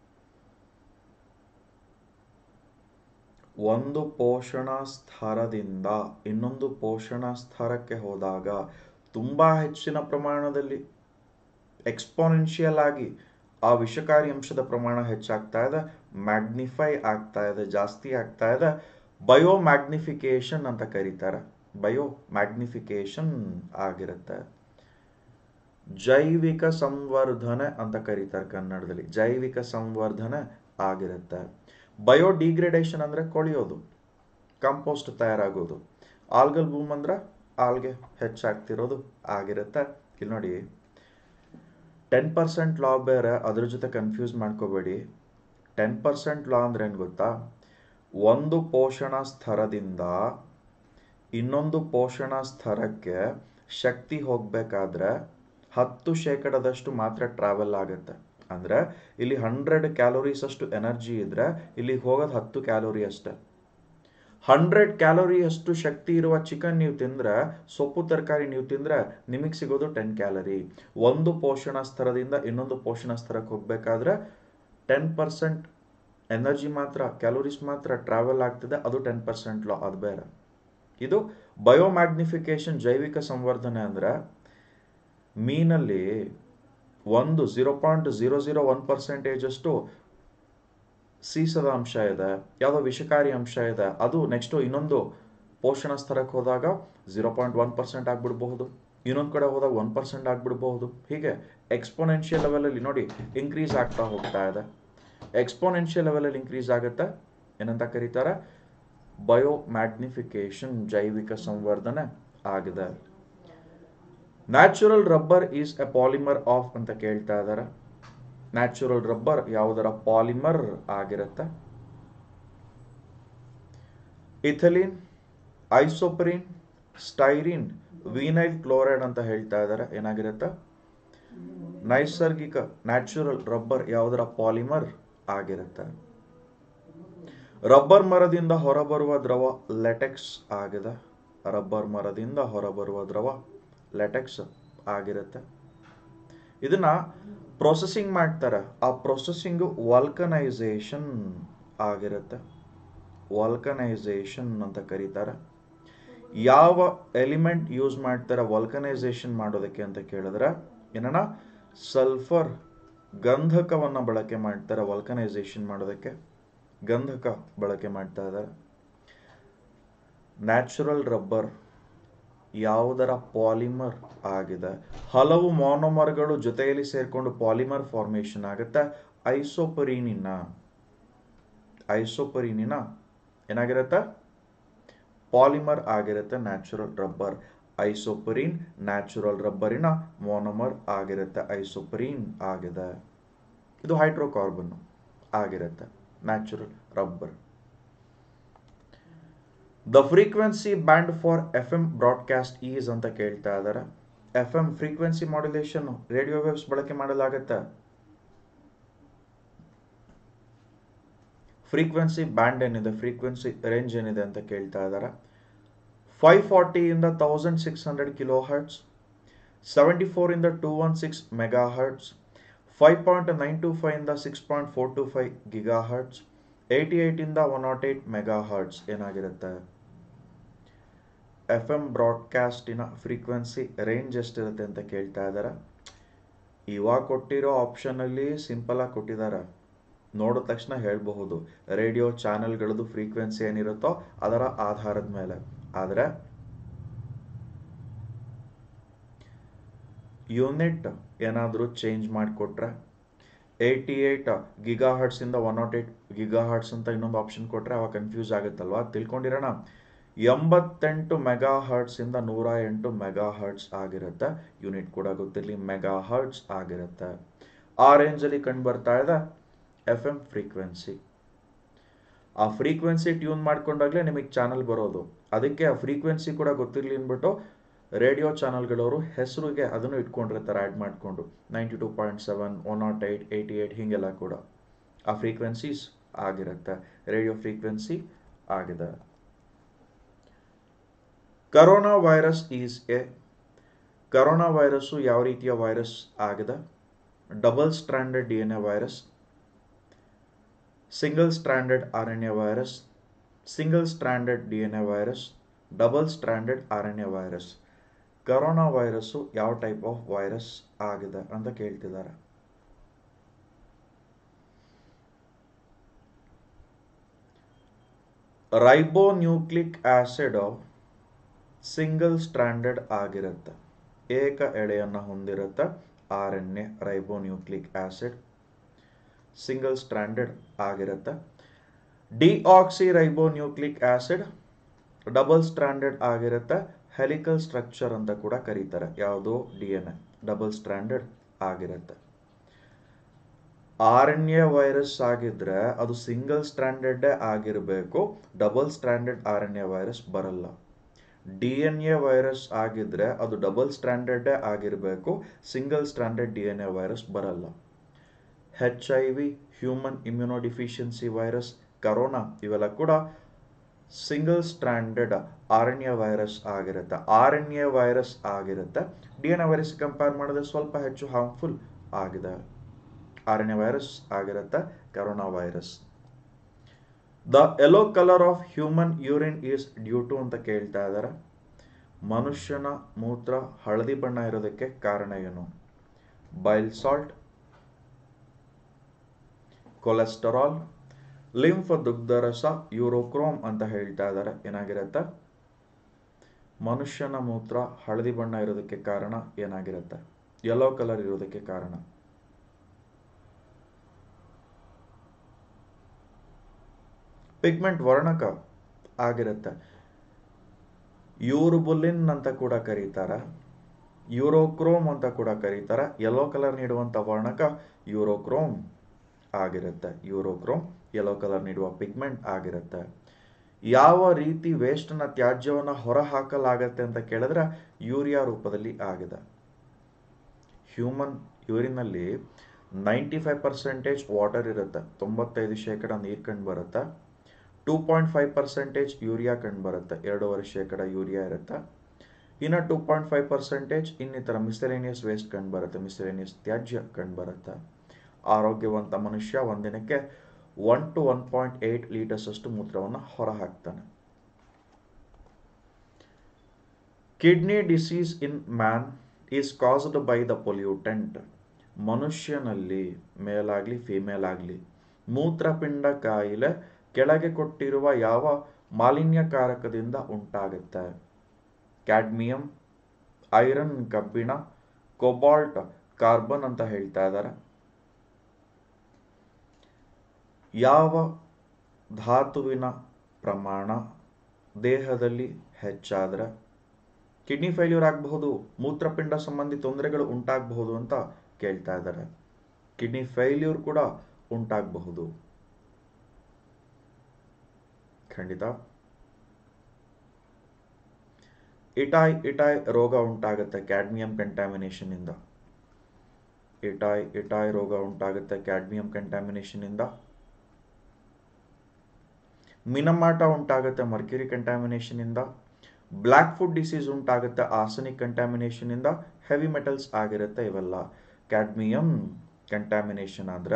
ಒಂದು ಪೋಷಣಾ ಸ್ತರದಿಂದ ಇನ್ನೊಂದು ಪೋಷಣಾ ಸ್ತರಕ್ಕೆ ಹೋದಾಗ ತುಂಬಾ ಹೆಚ್ಚಿನ ಪ್ರಮಾಣದಲ್ಲಿ ಎಕ್ಸ್ಪೋನೆನ್ಷಿಯಲ್ ಆಗಿ ಆ ವಿಷಕಾರಿ ಅಂಶದ ಪ್ರಮಾಣ ಹೆಚ್ಚಾಗ್ತಾ ಇದೆ ಮ್ಯಾಗ್ನಿಫೈ ಆಗ್ತಾ ಇದೆ ಜಾಸ್ತಿ ಆಗ್ತಾ ಇದೆ ಬಯೋ ಮ್ಯಾಗ್ನಿಫಿಕೇಶನ್ ಅಂತ ಕರೀತಾರೆ ಬಯೋ ಮ್ಯಾಗ್ನಿಫಿಕೇಶನ್ ಆಗಿರುತ್ತೆ ಜೈವಿಕ ಸಂವರ್ಧನೆ ಅಂತ ಕರೀತಾರೆ ಕನ್ನಡದಲ್ಲಿ ಜೈವಿಕ ಸಂವರ್ಧನೆ ಆಗಿರುತ್ತೆ ಬಯೋಡಿಗ್ರೇಡೇಷನ್ ಅಂದ್ರೆ ಕೊಳೆಯೋದು ಕಂಪೋಸ್ಟ್ ತಯಾರಾಗೋದು ಆಲ್ಗಲ್ ಬೂಮ್ ಅಂದ್ರೆ ಆಲ್ಗೆ ಹೆಚ್ಚಾಗ್ತಿರೋದು ಆಗಿರುತ್ತೆ ಇಲ್ಲಿ ನೋಡಿ ಟೆನ್ ಪರ್ಸೆಂಟ್ ಲಾ ಬೇರೆ ಅದ್ರ ಜೊತೆ ಕನ್ಫ್ಯೂಸ್ ಮಾಡ್ಕೋಬೇಡಿ ಟೆನ್ ಪರ್ಸೆಂಟ್ ಲಾ ಅಂದ್ರೆ ಏನು ಗೊತ್ತಾ ಒಂದು ಪೋಷಣಾ ಸ್ತರದಿಂದ ಇನ್ನೊಂದು ಪೋಷಣಾ ಸ್ತರಕ್ಕೆ ಶಕ್ತಿ ಹೋಗ್ಬೇಕಾದ್ರೆ ಹತ್ತು ಶೇಕಡದಷ್ಟು ಮಾತ್ರ ಟ್ರಾವೆಲ್ ಆಗುತ್ತೆ ಅಂದ್ರೆ ಇಲ್ಲಿ ಹಂಡ್ರೆಡ್ ಕ್ಯಾಲೋರೀಸ್ ಅಷ್ಟು ಎನರ್ಜಿ ಇದ್ರೆ ಇಲ್ಲಿ ಹೋಗೋದು ಹತ್ತು ಕ್ಯಾಲೋರಿ ಅಷ್ಟೇ ಹಂಡ್ರೆಡ್ ಕ್ಯಾಲೋರಿ ಅಷ್ಟು ಶಕ್ತಿ ಇರುವ ಚಿಕನ್ ನೀವು ತಿಂದ್ರೆ ಸೊಪ್ಪು ತರಕಾರಿ ನೀವು ತಿಂದ್ರೆ ನಿಮಗೆ ಸಿಗೋದು ಟೆನ್ ಕ್ಯಾಲರಿ ಒಂದು ಪೋಷಣಾ ಸ್ತರದಿಂದ ಇನ್ನೊಂದು ಪೋಷಣಾ ಸ್ತರಕ್ಕೆ ಹೋಗ್ಬೇಕಾದ್ರೆ ಟೆನ್ ಪರ್ಸೆಂಟ್ ಎನರ್ಜಿ ಮಾತ್ರ ಕ್ಯಾಲೋರೀಸ್ ಮಾತ್ರ ಟ್ರಾವೆಲ್ ಆಗ್ತಿದೆ ಅದು ಟೆನ್ ಪರ್ಸೆಂಟ್ ಲಾ ಅದು ಬೇರೆ ಇದು ಬಯೋಮ್ಯಾಗ್ನಿಫಿಕೇಶನ್ ಜೈವಿಕ ಸಂವರ್ಧನೆ ಅಂದ್ರೆ ಮೀನಲ್ಲಿ ಒಂದು zero point zero zero one percentage ಅಷ್ಟು ಸೀಸದ ಅಂಶ ಇದೆ ಯಾವುದೋ ವಿಷಕಾರಿ ಅಂಶ ಇದೆ ಅದು ನೆಕ್ಸ್ಟು ಇನ್ನೊಂದು ಪೋಷಣ ಸ್ತರಕ್ಕೆ ಹೋದಾಗ ಝೀರೋ ಪಾಯಿಂಟ್ ಒನ್ ಪರ್ಸೆಂಟ್ ಆಗ್ಬಿಡ್ಬಹುದು ಇನ್ನೊಂದು ಕಡೆ ಹೋದಾಗ ಒನ್ ಪರ್ಸೆಂಟ್ ಆಗ್ಬಿಡ್ಬಹುದು ಹೀಗೆ ಎಕ್ಸ್ಪೋನೆನ್ಷಿಯಲ್ ಲೆವೆಲಲ್ಲಿ ನೋಡಿ ಇನ್ಕ್ರೀಸ್ ಆಗ್ತಾ ಹೋಗ್ತಾ ಇದೆ ಎಕ್ಸ್ಪೋನೆನ್ಷಿಯಲ್ ಲೆವೆಲಲ್ಲಿ ಇನ್ಕ್ರೀಸ್ ಆಗುತ್ತೆ ಏನಂತ ಕರೀತಾರೆ ಬಯೋ ಮ್ಯಾಗ್ನಿಫಿಕೇಶನ್ ಜೈವಿಕ ಸಂವರ್ಧನೆ ಆಗಿದೆ natural rubber is a polymer of ಅಂತ ಕೇಳ್ತಾ ಇದ್ದಾರೆ ನ್ಯಾಚುರಲ್ ರಬ್ಬರ್ ಯಾವುದರ ಪಾಲಿಮರ್ ಆಗಿರುತ್ತೆ ethylene isoprene styrene vinyl chloride ಅಂತ ಹೇಳ್ತಾ ಇದ್ದಾರೆ ಏನಾಗಿರುತ್ತೆ ನೈಸರ್ಗಿಕ ನ್ಯಾಚುರಲ್ ರಬ್ಬರ್ ಯಾವುದರ ಪಾಲಿಮರ್ ಆಗಿರುತ್ತೆ ರಬ್ಬರ್ ಮರದಿಂದ ಹೊರಬರುವ ದ್ರವ ಲೆಟೆಕ್ಸ್ ಆಗಿದೆ ರಬ್ಬರ್ ಮರದಿಂದ ಹೊರಬರುವ ದ್ರವ ಲೆಟೆಕ್ಸ್ ಆಗಿರುತ್ತೆ ಇದನ್ನ ಪ್ರೊಸೆಸಿಂಗ್ ಮಾಡ್ತಾರೆ ಆ ಪ್ರೊಸೆಸಿಂಗು ವಾಲ್ಕನೈಸೇಷನ್ ಆಗಿರುತ್ತೆ ವಾಲ್ಕನೈಸೇಷನ್ ಅಂತ ಕರೀತಾರೆ ಯಾವ ಎಲಿಮೆಂಟ್ ಯೂಸ್ ಮಾಡ್ತಾರೆ ವಾಲ್ಕನೈಸೇಷನ್ ಮಾಡೋದಕ್ಕೆ ಅಂತ ಕೇಳಿದ್ರೆ ಏನಣ್ಣ ಸಲ್ಫರ್ ಗಂಧಕವನ್ನು ಬಳಕೆ ಮಾಡ್ತಾರೆ ವಾಲ್ಕನೈಸೇಷನ್ ಮಾಡೋದಕ್ಕೆ ಗಂಧಕ ಬಳಕೆ ಮಾಡ್ತಾ ಇದ್ದಾರೆ ನ್ಯಾಚುರಲ್ ರಬ್ಬರ್ ಯಾವುದರ ಪಾಲಿಮರ್ ಆಗಿದೆ ಹಲವು ಮಾನೋಮರ್ಗಳು ಜೊತೆಯಲ್ಲಿ ಸೇರ್ಕೊಂಡು ಪಾಲಿಮರ್ ಫಾರ್ಮೇಷನ್ ಆಗುತ್ತೆ ಐಸೋಪರೀನಿನ ಐಸೋಪರೀನಿನ ಏನಾಗಿರುತ್ತೆ ಪಾಲಿಮರ್ ಆಗಿರುತ್ತೆ ನ್ಯಾಚುರಲ್ ರಬ್ಬರ್ ಐಸೋಪರೀನ್ ನ್ಯಾಚುರಲ್ ರಬ್ಬರಿನ ಮೋನೋಮರ್ ಆಗಿರುತ್ತೆ ಐಸೋಪರೀನ್ ಆಗಿದೆ ಇದು ಹೈಡ್ರೋಕಾರ್ಬನ್ ಆಗಿರುತ್ತೆ natural rubber the frequency band for F M broadcast is ಅಂತ ಕೇಳ್ತಾ ಇದ್ದಾರೆ F M frequency modulation radio waves ಬಳಕೆ ಮಾಡಲಾಗತ್ತೆ ಫ್ರೀಕ್ವೆನ್ಸಿ ಬ್ಯಾಂಡ್ ಏನಿದೆ ಫ್ರೀಕ್ವೆನ್ಸಿ ರೇಂಜ್ ಏನಿದೆ ಅಂತ ಕೇಳ್ತಾ ಇದ್ದಾರೆ ಫೈವ್ ಫಾರ್ಟಿಯಿಂದ thousand six hundred kilo hertz seventy ಫೋರಿಂದ two one six mega hertz five point nine two five ಇಂದ six point four to five gigahertz eighty ಏಯ್ಟಿಂದ one nought eight megahertz ಏನಾಗಿರುತ್ತೆ F M ಬ್ರಾಡ್ಕಾಸ್ಟಿನ frequency range ಎಷ್ಟಿರುತ್ತೆ ಅಂತ ಕೇಳ್ತಾ ಇದ್ದಾರೆ ಇವಾಗ ಕೊಟ್ಟಿರೋ ಆಪ್ಷನಲ್ಲಿ ಸಿಂಪಲಾಗಿ ಕೊಟ್ಟಿದ್ದಾರೆ ನೋಡಿದ ತಕ್ಷಣ ಹೇಳಬಹುದು ರೇಡಿಯೋ ಚಾನೆಲ್ಗಳದ್ದು ಫ್ರೀಕ್ವೆನ್ಸಿ ಏನಿರುತ್ತೋ ಅದರ ಆಧಾರದ ಮೇಲೆ ಆದರೆ ಯೂನಿಟ್ ಏನಾದರೂ ಚೇಂಜ್ ಮಾಡಿಕೊಟ್ರೆ ಏಯ್ಟಿ ಏಯ್ಟ್ ಗಿಗಾ ಹರ್ಟ್ಸಿಂದ one nought eight gigahertz ಅಂತ ಇನ್ನೊಂದು ಆಪ್ಷನ್ ಕೊಟ್ಟರೆ ಅವಾಗ ಕನ್ಫ್ಯೂಸ್ ಆಗುತ್ತಲ್ವಾ ತಿಳ್ಕೊಂಡಿರೋಣ ಎಂಬತ್ತೆಂಟು ಮೆಗಾ ಹರ್ಟ್ಸಿಂದ ನೂರ ಎಂಟು ಮೆಗಾ ಹರ್ಟ್ಸ್ ಆಗಿರುತ್ತೆ ಯೂನಿಟ್ ಕೂಡ ಗೊತ್ತಿರಲಿ ಮೆಗಾ ಹರ್ಟ್ಸ್ ಆಗಿರುತ್ತೆ ಆ ರೇಂಜಲ್ಲಿ ಕಂಡು ಬರ್ತಾ ಇದೆ ಎಫ್ ಎಮ್ ಫ್ರೀಕ್ವೆನ್ಸಿ ಆ ಫ್ರೀಕ್ವೆನ್ಸಿ ಟ್ಯೂನ್ ಮಾಡ್ಕೊಂಡಾಗಲೇ ನಿಮಗೆ ಚಾನಲ್ ಬರೋದು ಅದಕ್ಕೆ ಆ ಫ್ರೀಕ್ವೆನ್ಸಿ ಕೂಡ ಗೊತ್ತಿರಲಿ ಅಂದ್ಬಿಟ್ಟು ರೇಡಿಯೋ ಚಾನಲ್ಗಳವರು ಹೆಸರಿಗೆ ಅದನ್ನು ಇಟ್ಕೊಂಡಿರ್ತಾರೆ ಆ್ಯಡ್ ಮಾಡಿಕೊಂಡು ninety two point seven one nought eight eighty eight ಹೀಗೆಲ್ಲ ಕೂಡ ಆ ಫ್ರೀಕ್ವೆನ್ಸೀಸ್ ಆಗಿರುತ್ತೆ ರೇಡಿಯೋ ಫ್ರೀಕ್ವೆನ್ಸಿ ಆಗಿದೆ corona virus is a corona virus ಯಾವ ರೀತಿಯ ವೈರಸ್ ಆಗಿದೆ double stranded D N A virus single stranded R N A virus single stranded D N A virus double stranded R N A virus corona virus ಯಾವ type of virus ಆಗಿದೆ ಅಂತ ಕೇಳ್ತಿದ್ದಾರೆ ribonucleic acid single stranded ಆಗಿರುತ್ತೆ ಏಕ ಎಳೆಯನ್ನು ಹೊಂದಿರುತ್ತೆ R N A ribonucleic acid single stranded ಆಗಿರುತ್ತೆ deoxy ribonucleic acid double stranded ಆಗಿರುತ್ತೆ ಹೆಲಿಕಲ್ ಸ್ಟ್ರಕ್ಚರ್ ಅಂತ ಕೂಡ ಕರೀತಾರೆ ಯಾವುದು D N A double stranded ಆಗಿರುತ್ತೆ ಆರ್ ಎನ್ ಎ ವೈರಸ್ ಆಗಿದ್ರೆ ಅದು ಸಿಂಗಲ್ ಸ್ಟ್ರಾಂಡೆಡ್ ಆಗಿರಬೇಕು double stranded R N A virus ಬರಲ್ಲ ಡಿ ಎನ್ ಎ ವೈರಸ್ ಆಗಿದ್ರೆ ಅದು ಡಬಲ್ ಸ್ಟ್ರಾಂಡೆಡ್ ಆಗಿರಬೇಕು single stranded D N A virus ಬರಲ್ಲ H I V human immunodeficiency virus corona ಇವೆಲ್ಲ ಕೂಡ single stranded R N A virus ಆಗಿರುತ್ತೆ R N A virus ಆಗಿರುತ್ತೆ D N A virus compare ಮಾಡಿದ್ರೆ ಸ್ವಲ್ಪ ಹೆಚ್ಚು ಹಾರ್ಮ್ಫುಲ್ ಆಗಿದೆ ಆರ್ ಎನ್ ಎ ವೈರಸ್ ಆಗಿರುತ್ತೆ corona virus the yellow colour of human urine is due to ಅಂತ ಕೇಳ್ತಾ ಇದ್ದಾರೆ ಮನುಷ್ಯನ ಮೂತ್ರ ಹಳದಿ ಬಣ್ಣ ಇರೋದಕ್ಕೆ ಕಾರಣ ಏನು ಬೈಲ್ ಸಾಲ್ಟ್ ಕೊಲೆಸ್ಟರಾಲ್ ಲಿಂಫ್ ದುಗ್ಧರಸ ಯೂರೋಕ್ರೋಮ್ ಅಂತ ಹೇಳ್ತಾ ಇದ್ದಾರೆ ಏನಾಗಿರುತ್ತೆ ಮನುಷ್ಯನ ಮೂತ್ರ ಹಳದಿ ಬಣ್ಣ ಇರೋದಕ್ಕೆ ಕಾರಣ ಏನಾಗಿರುತ್ತೆ ಯೆಲ್ಲೋ ಕಲರ್ ಇರೋದಕ್ಕೆ ಕಾರಣ ಪಿಗ್ಮೆಂಟ್ ವರ್ಣಕ ಆಗಿರುತ್ತೆ ಯೂರುಬುಲಿನ್ ಅಂತ ಕೂಡ ಕರೀತಾರೆ ಯೂರೋಕ್ರೋಮ್ ಅಂತ ಕೂಡ ಕರೀತಾರೆ ಯೆಲ್ಲೋ ಕಲರ್ ನೀಡುವಂಥ ವರ್ಣಕ ಯೂರೋಕ್ರೋಮ್ ಆಗಿರುತ್ತೆ ಯೂರೋಕ್ರೋಮ್ ಯೆಲ್ಲೋ ಕಲರ್ ನೀಡುವ ಪಿಗ್ಮೆಂಟ್ ಆಗಿರುತ್ತೆ ಯಾವ ರೀತಿ ವೇಸ್ಟ್ನ ತ್ಯಾಜ್ಯವನ್ನು ಹೊರ ಹಾಕಲಾಗತ್ತೆ ಅಂತ ಕೇಳಿದ್ರೆ ಯೂರಿಯಾ ರೂಪದಲ್ಲಿ ಆಗಿದೆ ಹ್ಯೂಮನ್ ಯೂರಿನಲ್ಲಿ ನೈಂಟಿ ಫೈವ್ ಪರ್ಸೆಂಟೇಜ್ ವಾಟರ್ ಇರುತ್ತೆ ತೊಂಬತ್ತೈದು ಶೇಕಡ ನೀರು ಕಂಡು ಬರುತ್ತೆ two point five percentage urea ಕಂಡು ಬರುತ್ತೆ ಎರಡೂವರೆ ಶೇಕಡ ಯೂರಿಯಾ ಇರುತ್ತೆ ಇನ್ನು ಟೂ ಪಾಯಿಂಟ್ ಫೈವ್ ಪರ್ಸೆಂಟೇಜ್ ಇನ್ನಿತರ ಮಿಸ್ಸೆಲೇನಿಯಸ್ ವೇಸ್ಟ್ ಕಂಡು ಬರುತ್ತೆ ಮಿಸ್ಸೆಲೇನಿಯಸ್ ತ್ಯಾಜ್ಯ ಕಂಡು ಬರುತ್ತೆ ಆರೋಗ್ಯವಂತ ಮನುಷ್ಯ ಒಂದಿನಕ್ಕೆ one to one point eight litres ಅಷ್ಟು ಮೂತ್ರವನ್ನು ಹೊರ ಹಾಕ್ತಾನೆ kidney disease in man is caused by the pollutant ಮನುಷ್ಯನಲ್ಲಿ ಮೇಲಾಗಲಿ ಫಿಮೇಲ್ ಆಗಲಿ ಮೂತ್ರಪಿಂಡ ಕಾಯಿಲೆ ಕೆಳಗೆ ಕೊಟ್ಟಿರುವ ಯಾವ ಮಾಲಿನ್ಯಕಾರಕದಿಂದ ಉಂಟಾಗುತ್ತೆ ಕ್ಯಾಡ್ಮಿಯಂ ಐರನ್ ಕಬ್ಬಿಣ ಕೊಬಾಲ್ಟ್ ಕಾರ್ಬನ್ ಅಂತ ಹೇಳ್ತಾ ಇದ್ದಾರೆ ಯಾವ ಧಾತುವಿನ ಪ್ರಮಾಣ ದೇಹದಲ್ಲಿ ಹೆಚ್ಚಾದರೆ ಕಿಡ್ನಿ ಫೇಲ್ಯೂರ್ ಆಗಬಹುದು ಮೂತ್ರಪಿಂಡ ಸಂಬಂಧಿ ತೊಂದರೆಗಳು ಉಂಟಾಗಬಹುದು ಅಂತ ಕೇಳ್ತಾ ಇದ್ದಾರೆ ಕಿಡ್ನಿ ಫೇಲ್ಯೂರ್ ಕೂಡ ಉಂಟಾಗಬಹುದು ಖಂಡಿತ ಇಟಾಯ್ ಇಟಾಯ್ ರೋಗ ಉಂಟಾಗುತ್ತೆ ಕ್ಯಾಡ್ಮಿಯಂ ಕಂಟ್ಯಾಮಿನೇಷನ್ ಇಂದ ಇಟಾಯ್ ಇಟಾಯ್ ರೋಗ ಉಂಟಾಗುತ್ತೆ ಕ್ಯಾಡ್ಮಿಯಂ ಕಂಟ್ಯಾಮಿನೇಷನ್ ಇಂದ ಮಿನಮಾಟ ಉಂಟಾಗುತ್ತೆ ಮರ್ಕ್ಯುರಿ ಕಂಟ್ಯಾಮಿನೇಷನ್ ಇಂದ ಬ್ಲ್ಯಾಕ್ ಫುಡ್ ಡಿಸೀಸ್ ಉಂಟಾಗುತ್ತೆ ಆರ್ಸನಿಕ್ ಕಂಟ್ಯಾಮಿನೇಷನ್ ಇಂದ ಹೆವಿ ಮೆಟಲ್ಸ್ ಆಗಿರುತ್ತೆ ಇವೆಲ್ಲ ಕ್ಯಾಡ್ಮಿಯಂ ಕಂಟ್ಯಾಮಿನೇಷನ್ ಆದ್ರೆ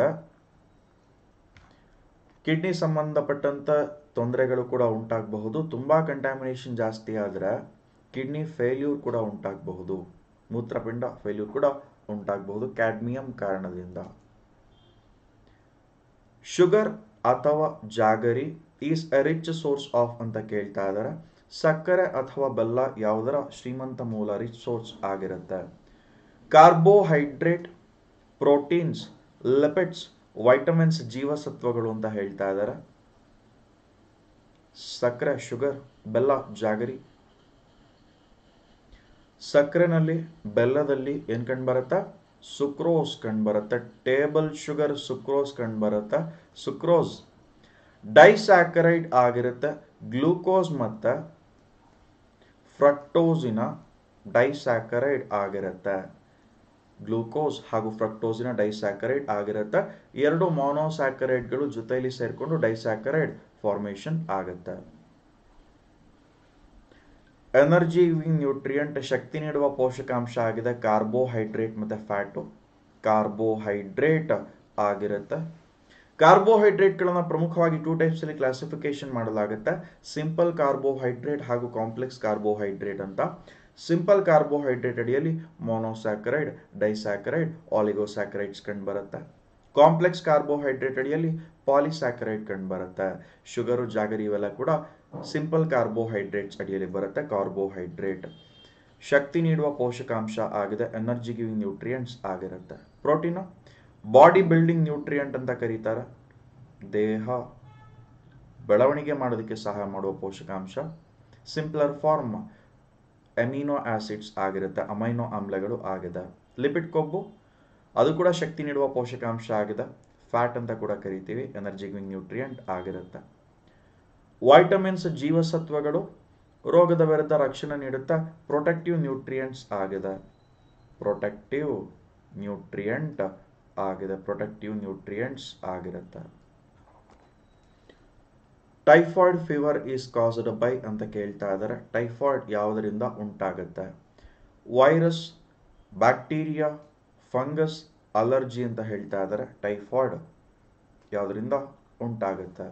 ಕಿಡ್ನಿ ಸಂಬಂಧಪಟ್ಟಂತ ತೊಂದರೆಗಳು ಕೂಡ ಉಂಟಾಗಬಹುದು ತುಂಬಾ ಕಂಟ್ಯಾಮಿನೇಷನ್ ಜಾಸ್ತಿ ಆದ್ರೆ ಕಿಡ್ನಿ ಫೇಲ್ಯೂರ್ ಕೂಡ ಉಂಟಾಗಬಹುದು ಮೂತ್ರಪಿಂಡ ಫೇಲ್ಯೂರ್ ಕೂಡ ಉಂಟಾಗಬಹುದು ಕ್ಯಾಡ್ಮಿಯಂ ಕಾರಣದಿಂದ ಶುಗರ್ ಅಥವಾ jaggery is a rich source of ಅಂತ ಕೇಳ್ತಾ ಇದ್ದಾರೆ ಸಕ್ಕರೆ ಅಥವಾ ಬೆಲ್ಲ ಯಾವುದರ ಶ್ರೀಮಂತ ಮೂಲ ರಿಚ್ ಸೋರ್ಸ್ ಆಗಿರುತ್ತೆ ಕಾರ್ಬೋಹೈಡ್ರೇಟ್ ಪ್ರೋಟೀನ್ಸ್ ಲಿಪಿಡ್ಸ್ ವೈಟಮಿನ್ಸ್ ಜೀವಸತ್ವಗಳು ಅಂತ ಹೇಳ್ತಾ ಇದ್ದಾರೆ ಸಕ್ಕರೆ ಶುಗರ್ ಬೆಲ್ಲ ಜಾಗರಿ ಸಕ್ಕರೆನಲ್ಲಿ ಬೆಲ್ಲದಲ್ಲಿ ಏನ್ ಕಂಡು ಬರುತ್ತಾ ಸುಕ್ರೋಸ್ ಕಂಡು ಬರುತ್ತೆ ಟೇಬಲ್ ಶುಗರ್ ಸುಕ್ರೋಸ್ ಕಂಡು ಬರುತ್ತೆ ಸುಕ್ರೋಸ್ ಡೈಸ್ಯಾಕರೈಡ್ ಆಗಿರುತ್ತೆ ಗ್ಲೂಕೋಸ್ ಮತ್ತು ಫ್ರಕ್ಟೋಸಿನ ಡೈಸ್ಯಾಕರೈಡ್ ಆಗಿರುತ್ತೆ ಗ್ಲೂಕೋಸ್ ಹಾಗೂ ಫ್ರಕ್ಟೋಸಿನ ಡೈಸ್ಯಾಕರೈಡ್ ಆಗಿರುತ್ತೆ ಎರಡು ಮೊನೋಸ್ಯಾಕರೈಡ್ಗಳು ಜೊತೆಯಲ್ಲಿ ಸೇರಿಕೊಂಡು ಡೈಸ್ಯಾಕರೈಡ್ ಫಾರ್ಮೇಷನ್ ಆಗುತ್ತೆ ಎನರ್ಜಿ ನ್ಯೂಟ್ರಿಯೆಂಟ್ ಶಕ್ತಿ ನೀಡುವ ಪೋಷಕಾಂಶ ಆಗಿದೆ ಕಾರ್ಬೋಹೈಡ್ರೇಟ್ ಮತ್ತು ಫ್ಯಾಟು ಕಾರ್ಬೋಹೈಡ್ರೇಟ್ ಆಗಿರುತ್ತೆ ಕಾರ್ಬೋಹೈಡ್ರೇಟ್ಗಳನ್ನು ಪ್ರಮುಖವಾಗಿ ಟೂ ಟೈಪ್ಸ್ ಅಲ್ಲಿ ಕ್ಲಾಸಿಫಿಕೇಶನ್ ಮಾಡಲಾಗುತ್ತೆ ಸಿಂಪಲ್ ಕಾರ್ಬೋಹೈಡ್ರೇಟ್ ಹಾಗೂ ಕಾಂಪ್ಲೆಕ್ಸ್ ಕಾರ್ಬೋಹೈಡ್ರೇಟ್ ಅಂತ ಸಿಂಪಲ್ ಕಾರ್ಬೋಹೈಡ್ರೇಟ್ ಅಡಿಯಲ್ಲಿ ಮೊನೋಸ್ಯಾಕರೈಡ್ ಡೈಸ್ಯಾಕರೈಡ್ ಆಲಿಗೋಸ್ಯಾಕರೈಡ್ಸ್ ಕಂಡು ಬರುತ್ತೆ ಕಾಂಪ್ಲೆಕ್ಸ್ ಕಾರ್ಬೋಹೈಡ್ರೇಟ್ ಅಡಿಯಲ್ಲಿ ಪಾಲಿಸ್ಯಾಕರೈಡ್ ಕಂಡು ಬರುತ್ತೆ ಶುಗರು ಜಾಗರಿ ಇವೆಲ್ಲ ಕೂಡ ಸಿಂಪಲ್ ಕಾರ್ಬೋಹೈಡ್ರೇಟ್ಸ್ ಅಡಿಯಲ್ಲಿ ಬರುತ್ತೆ ಕಾರ್ಬೋಹೈಡ್ರೇಟ್ ಶಕ್ತಿ ನೀಡುವ ಪೋಷಕಾಂಶ ಆಗಿದೆ ಎನರ್ಜಿ ಗಿವಿಂಗ್ ನ್ಯೂಟ್ರಿಯೆಂಟ್ಸ್ ಆಗಿರುತ್ತೆ ಪ್ರೋಟೀನು ಬಾಡಿ ಬಿಲ್ಡಿಂಗ್ ನ್ಯೂಟ್ರಿಯೆಂಟ್ ಅಂತ ಕರೀತಾರೆ ದೇಹ ಬೆಳವಣಿಗೆ ಮಾಡೋದಕ್ಕೆ ಸಹಾಯ ಮಾಡುವ ಪೋಷಕಾಂಶ ಸಿಂಪ್ಲರ್ ಫಾರ್ಮ್ ಎಮಿನೋ ಆಸಿಡ್ಸ್ ಆಗಿರುತ್ತೆ ಅಮೈನೋ ಆಮ್ಲಗಳು ಆಗಿದೆ ಲಿಪಿಡ್ ಕೊಬ್ಬು ಅದು ಕೂಡ ಶಕ್ತಿ ನೀಡುವ ಪೋಷಕಾಂಶ ಆಗಿದೆ ಫ್ಯಾಟ್ ಅಂತ ಕೂಡ ಕರಿತೀವಿ ಎನರ್ಜಿ ಗಿವಿಂಗ್ ನ್ಯೂಟ್ರಿಯೆಂಟ್ ಆಗಿರುತ್ತೆ ವೈಟಮಿನ್ಸ್ ಜೀವಸತ್ವಗಳು ರೋಗದ ವಿರುದ್ಧ ರಕ್ಷಣೆ ನೀಡುತ್ತಾ ಪ್ರೊಟೆಕ್ಟಿವ್ ನ್ಯೂಟ್ರಿಯೆಂಟ್ಸ್ ಆಗಿದೆ ಪ್ರೊಟೆಕ್ಟಿವ್ ನ್ಯೂಟ್ರಿಯೆಂಟ್ ಆಗಿದೆ ಪ್ರೊಟೆಕ್ಟಿವ್ ನ್ಯೂಟ್ರಿಯೆಂಟ್ಸ್ ಆಗಿರುತ್ತೆ typhoid fever is caused by ಅಂತ ಕೇಳ್ತಾ ಇದ್ದಾರೆ ಟೈಫಾಯ್ಡ್ ಯಾವುದರಿಂದ ಉಂಟಾಗುತ್ತೆ ವೈರಸ್ ಬ್ಯಾಕ್ಟೀರಿಯಾ ಫಂಗಸ್ ಅಲರ್ಜಿ ಅಂತ ಹೇಳ್ತಾ ಇದ್ದಾರೆ ಟೈಫಾಯ್ಡ್ ಯಾವುದರಿಂದ ಉಂಟಾಗುತ್ತೆ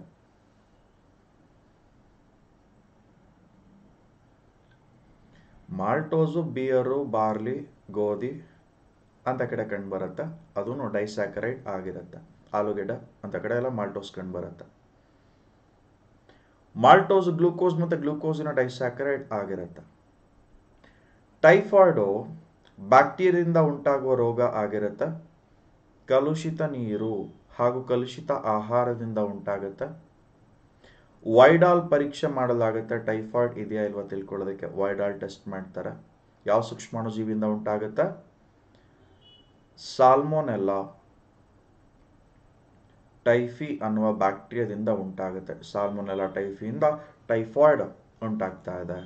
ಮಾಲ್ಟೋಸು ಬಿಯರು ಬಾರ್ಲಿ ಗೋಧಿ ಅಂತ ಕಡೆ ಕಂಡು ಬರುತ್ತೆ ಅದೂ ಡೈಸ್ಯಾಕರೈಡ್ ಆಗಿರುತ್ತೆ ಆಲೂಗೆಡ್ಡೆ ಅಂತ ಕಡೆ ಎಲ್ಲ ಮಾಲ್ಟೋಸ್ ಕಂಡು ಬರುತ್ತೆ ಮಾಲ್ಟೋಸ್ ಗ್ಲೂಕೋಸ್ ಮತ್ತು ಗ್ಲೂಕೋಸಿನ ಡೈಸ್ಯಾಕರೈಡ್ ಆಗಿರುತ್ತೆ ಟೈಫಾಯ್ಡು ಬ್ಯಾಕ್ಟೀರಿಯಿಂದ ಉಂಟಾಗುವ ರೋಗ ಆಗಿರುತ್ತೆ ಕಲುಷಿತ ನೀರು ಹಾಗೂ ಕಲುಷಿತ ಆಹಾರದಿಂದ ಉಂಟಾಗುತ್ತೆ ವೈಡಾಲ್ ಪರೀಕ್ಷೆ ಮಾಡಲಾಗುತ್ತೆ ಟೈಫಾಯ್ಡ್ ಇದೆಯಾ ಇಲ್ವಾ ತಿಳ್ಕೊಳ್ಳೋದಕ್ಕೆ ವೈಡಾಲ್ ಟೆಸ್ಟ್ ಮಾಡ್ತಾರೆ ಯಾವ ಸೂಕ್ಷ್ಮಾಣುಜೀವಿಯಿಂದ ಉಂಟಾಗುತ್ತೆ ಸಾಲ್ಮೋನೆಲ್ಲಾ ಟೈಫಿ ಅನ್ನುವ ಬ್ಯಾಕ್ಟೀರಿಯಾದಿಂದ ಉಂಟಾಗುತ್ತೆ ಸಾಲ್ಮೊನೆಲ್ಲಾ ಟೈಫಿಯಿಂದ ಟೈಫಾಯ್ಡ್ ಉಂಟಾಗ್ತಾ ಇದೆ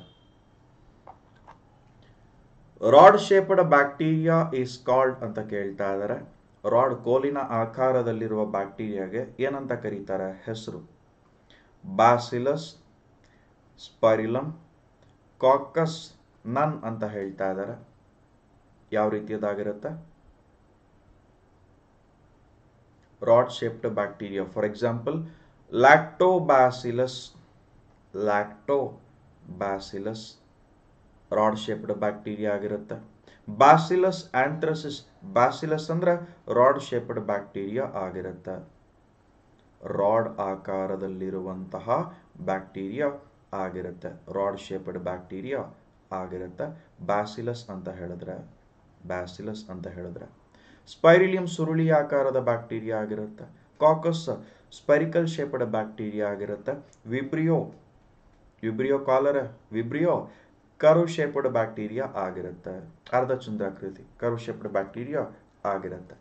rod shaped bacteria is called ಅಂತ ಕೇಳ್ತಾ ಇದ್ದಾರೆ ರಾಡ್ ಕೋಲಿನ ಆಕಾರದಲ್ಲಿರುವ ಬ್ಯಾಕ್ಟೀರಿಯಾಗೆ ಏನಂತ ಕರೀತಾರೆ ಹೆಸರು ಬ್ಯಾಸಿಲಸ್ ಸ್ಪೈರಿಲಮ್ ಕಾಕಸ್ ನನ್ ಅಂತ ಹೇಳ್ತಾ ಇದ್ದಾರೆ ಯಾವ ರೀತಿಯದಾಗಿರುತ್ತೆ rod shaped bacteria for example lactobacillus lactobacillus rod shaped bacteria ಆಗಿರುತ್ತೆ ಬ್ಯಾಸಿಲಸ್ ಆಂಥ್ರಸಿಸ್ ಬ್ಯಾಸಿಲಸ್ ಅಂದ್ರೆ ರಾಡ್ ಶೇಪ್ಡ್ ಬ್ಯಾಕ್ಟೀರಿಯಾ ಆಗಿರುತ್ತೆ ರಾಡ್ ಆಕಾರದಲ್ಲಿರುವಂತಹ ಬ್ಯಾಕ್ಟೀರಿಯಾ ಆಗಿರುತ್ತೆ ರಾಡ್ ಶೇಪ್ಡ್ ಬ್ಯಾಕ್ಟೀರಿಯಾ ಆಗಿರುತ್ತೆ ಬ್ಯಾಸಿಲಸ್ ಅಂತ ಹೇಳಿದ್ರೆ ಬ್ಯಾಸಿಲಸ್ ಅಂತ ಹೇಳಿದ್ರೆ ಸ್ಪೈರಿಲಿಯಂ ಸುರುಳಿ ಆಕಾರದ ಬ್ಯಾಕ್ಟೀರಿಯಾ ಆಗಿರುತ್ತೆ ಕಾಕಸ್ ಸ್ಪೈರಿಕಲ್ ಶೇಪ್ಡ್ ಬ್ಯಾಕ್ಟೀರಿಯಾ ಆಗಿರುತ್ತೆ vibrio vibrio cholerae vibrio curve shaped bacteria ಆಗಿರುತ್ತೆ ಅರ್ಧ ಚಂದ್ರಾಕೃತಿ ಕರು ಶೇಪ್ಡ್ ಬ್ಯಾಕ್ಟೀರಿಯಾ ಆಗಿರುತ್ತೆ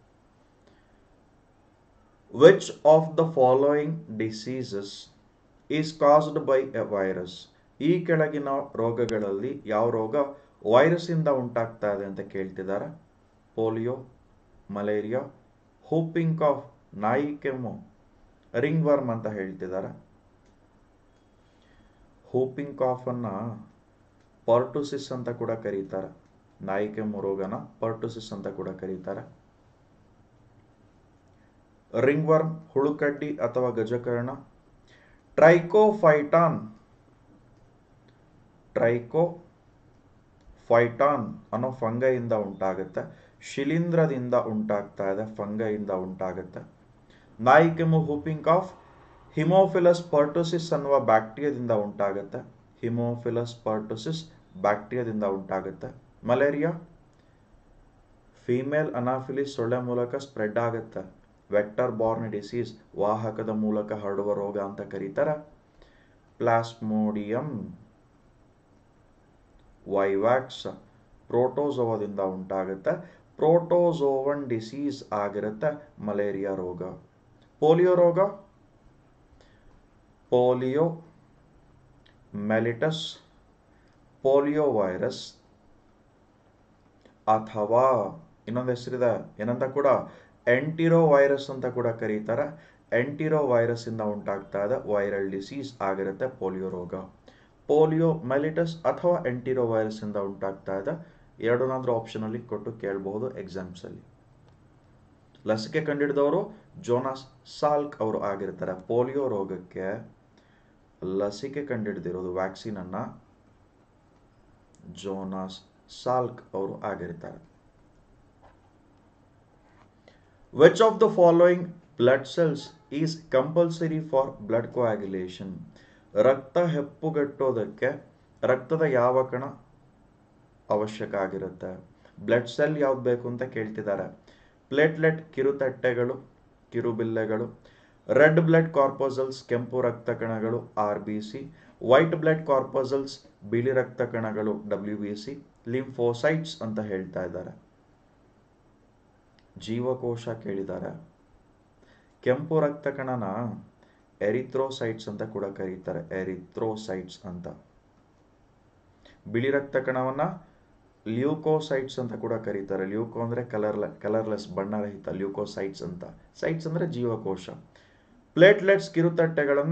which of the following diseases is caused by a virus ಈ ಕೆಳಗಿನ ರೋಗಗಳಲ್ಲಿ ಯಾವ ರೋಗ ವೈರಸ್ ಇಂದ ಉಂಟಾಗ್ತಾ ಇದೆ ಅಂತ ಕೇಳ್ತಿದ್ದಾರೆ ಪೋಲಿಯೋ ಮಲೇರಿಯಾ ಹೂಪಿಂಗ್ ಕಾಫ್ ನಾಯಿ ಕೆಮ್ಮು ರಿಂಗ್ ವರ್ಮ್ ಅಂತ ಹೇಳ್ತಿದ್ದಾರೆ ಹೂಪಿಂಗ್ ಕಾಫ್ ಅನ್ನ ಪರ್ಟುಸಿಸ್ ಅಂತ ಕೂಡ ಕರೀತಾರೆ ನಾಯಿ ಕೆಮ್ಮು ರೋಗನ ಪರ್ಟುಸಿಸ್ ಅಂತ ಕೂಡ ಕರೀತಾರೆ ರಿಂಗ್ ವರ್ಮ್ ಹುಳುಕಡ್ಡಿ ಅಥವಾ ಗಜಕರ್ಣ ಟ್ರೈಕೋಫೈಟಾನ್ ಟ್ರೈಕೋ ಫೈಟಾನ್ ಅನ್ನೋ ಫಂಗೈಯಿಂದ ಉಂಟಾಗುತ್ತೆ ಶಿಲೀಂಧ್ರದಿಂದ ಉಂಟಾಗ್ತಾ ಇದೆ ಫಂಗೈಯಿಂದ ಉಂಟಾಗುತ್ತೆ ನಾಯಿ ಕೆಮ್ಮು ಹೂಪಿಂಗ್ ಕಾಫ್ ಹಿಮೋಫಿಲಸ್ ಪರ್ಟೋಸಿಸ್ ಅನ್ನುವ ಬ್ಯಾಕ್ಟೀರಿಯಾದಿಂದ ಉಂಟಾಗುತ್ತೆ ಹಿಮೋಫಿಲಸ್ ಪರ್ಟೋಸಿಸ್ ಬ್ಯಾಕ್ಟೀರಿಯಾದಿಂದ ಉಂಟಾಗುತ್ತೆ ಮಲೇರಿಯಾ ಫೀಮೇಲ್ ಅನಾಫಿಲಿಸ್ ಸೊಳ್ಳೆ ಮೂಲಕ ಸ್ಪ್ರೆಡ್ ಆಗುತ್ತೆ ವೆಕ್ಟರ್ ಬಾರ್ನ್ ಡಿಸೀಸ್ ವಾಹಕದ ಮೂಲಕ ಹರಡುವ ರೋಗ ಅಂತ ಕರೀತಾರೆ ಪ್ಲಾಸ್ಮೋಡಿಯಂ ವೈವ್ಯಾಕ್ಸ್ ಪ್ರೋಟೋಸೋವದಿಂದ ಉಂಟಾಗುತ್ತೆ ಪ್ರೋಟೋಸೋವನ್ ಡಿಸೀಸ್ ಆಗಿರುತ್ತೆ ಮಲೇರಿಯಾ ರೋಗ ಪೋಲಿಯೋ ರೋಗ ಪೋಲಿಯೋ ಮೆಲಿಟಸ್ ಪೋಲಿಯೋ ವೈರಸ್ ಅಥವಾ ಇನ್ನೊಂದು ಹೆಸರಿದೆ ಏನಂತ ಕೂಡ ಎಂಟಿರೋ ವೈರಸ್ ಅಂತ ಕೂಡ ಕರೀತಾರೆ ಎಂಟಿರೋ ವೈರಸ್ ಇಂದ ಉಂಟಾಗ್ತಾ ಇದೆ ವೈರಲ್ ಡಿಸೀಸ್ ಆಗಿರುತ್ತೆ ಪೋಲಿಯೋ ರೋಗ ಪೋಲಿಯೋ ಮೆಲಿಟಸ್ ಅಥವಾ ಎಂಟಿರೋ ವೈರಸ್ ಇಂದ ಉಂಟಾಗ್ತಾ ಇದೆ ಎರಡನಾದ್ರೂ ಆಪ್ಷನ್ ಅಲ್ಲಿ ಕೊಟ್ಟು ಕೇಳಬಹುದು ಎಕ್ಸಾಮ್ಸ್ ಅಲ್ಲಿ ಲಸಿಕೆ ಕಂಡಿಡಿದವರು ಜೋನಾಸ್ ಸಾಲ್ಕ್ ಅವರು ಆಗಿರ್ತಾರೆ ಪೋಲಿಯೋ ರೋಗಕ್ಕೆ ಲಸಿಕೆ ಕಂಡಿಡಿದಿರೋದು ವ್ಯಾಕ್ಸಿನ್ ಅನ್ನ ಜೋನಾಸ್ ಸಾಲ್ಕ್ ಅವರು ಆಗಿರ್ತಾರೆ which of the following blood cells is compulsory for blood coagulation ರಕ್ತ ಹೆಪ್ಪುಗಟ್ಟೋದಕ್ಕೆ ರಕ್ತದ ಯಾವ ಕಣ ಅವಶ್ಯಕ ಆಗಿರುತ್ತೆ ಬ್ಲಡ್ ಸೆಲ್ ಯಾವ್ದು ಬೇಕು ಅಂತ ಕೇಳ್ತಿದ್ದಾರೆ ಪ್ಲೇಟ್ಲೆಟ್ ಕಿರುತಟ್ಟೆಗಳು ಕಿರುಬಿಲ್ಲೆಗಳು ರೆಡ್ ಬ್ಲಡ್ ಕಾರ್ಪೋಸಲ್ಸ್ ಕೆಂಪು ರಕ್ತ ಕಣಗಳು R B C white blood corpuscles ಬಿಳಿ ರಕ್ತ ಕಣಗಳು ಡಬ್ಲ್ಯೂ ಬಿ ಸಿ ಲಿಂಫೋಸೈಟ್ಸ್ ಅಂತ ಹೇಳ್ತಾ ಇದ್ದಾರೆ ಜೀವಕೋಶ ಕೇಳಿದ್ದಾರೆ ಕೆಂಪು ರಕ್ತ ಕಣನ ಎರಿಥ್ರೋಸೈಟ್ಸ್ ಅಂತ ಕೂಡ ಕರೀತಾರೆ ಎರಿಥ್ರೋಸೈಟ್ಸ್ ಅಂತ ಬಿಳಿ ರಕ್ತ ಕಣವನ್ನ ಲ್ಯೂಕೋಸೈಟ್ಸ್ ಅಂತ ಕೂಡ ಕರೀತಾರೆ ಲ್ಯೂಕೋ ಅಂದ್ರೆ ಕಲರ್ ಕಲರ್ಲೆಸ್ ಬಣ್ಣರಹಿತ ಲ್ಯೂಕೋಸೈಟ್ಸ್ ಅಂತ ಸೈಟ್ಸ್ ಅಂದ್ರೆ ಜೀವಕೋಶ ಪ್ಲೇಟ್ಲೆಟ್ಸ್ ಕಿರುತಟ್ಟೆಗಳನ್ನ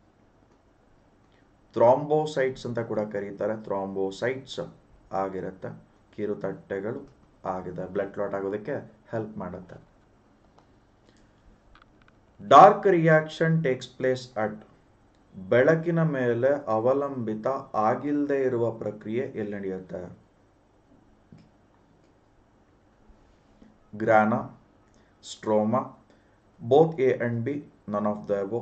ಥ್ರಾಂಬೋಸೈಟ್ಸ್ ಅಂತ ಕೂಡ ಕರೀತಾರೆ ಥ್ರಾಂಬೋಸೈಟ್ಸ್ ಆಗಿರುತ್ತೆ ಕಿರುತಟ್ಟೆಗಳು ಆಗಿದೆ ಬ್ಲಡ್ ಕ್ಲಾಟ್ ಆಗೋದಕ್ಕೆ ಹೆಲ್ಪ್ ಮಾಡುತ್ತೆ dark reaction takes place at ಬೆಳಕಿನ ಮೇಲೆ ಅವಲಂಬಿತ ಆಗಿಲ್ಲದೆ ಇರುವ ಪ್ರಕ್ರಿಯೆ ಎಲ್ಲಿ ನಡೆಯುತ್ತೆ grana stroma both A and B none of the above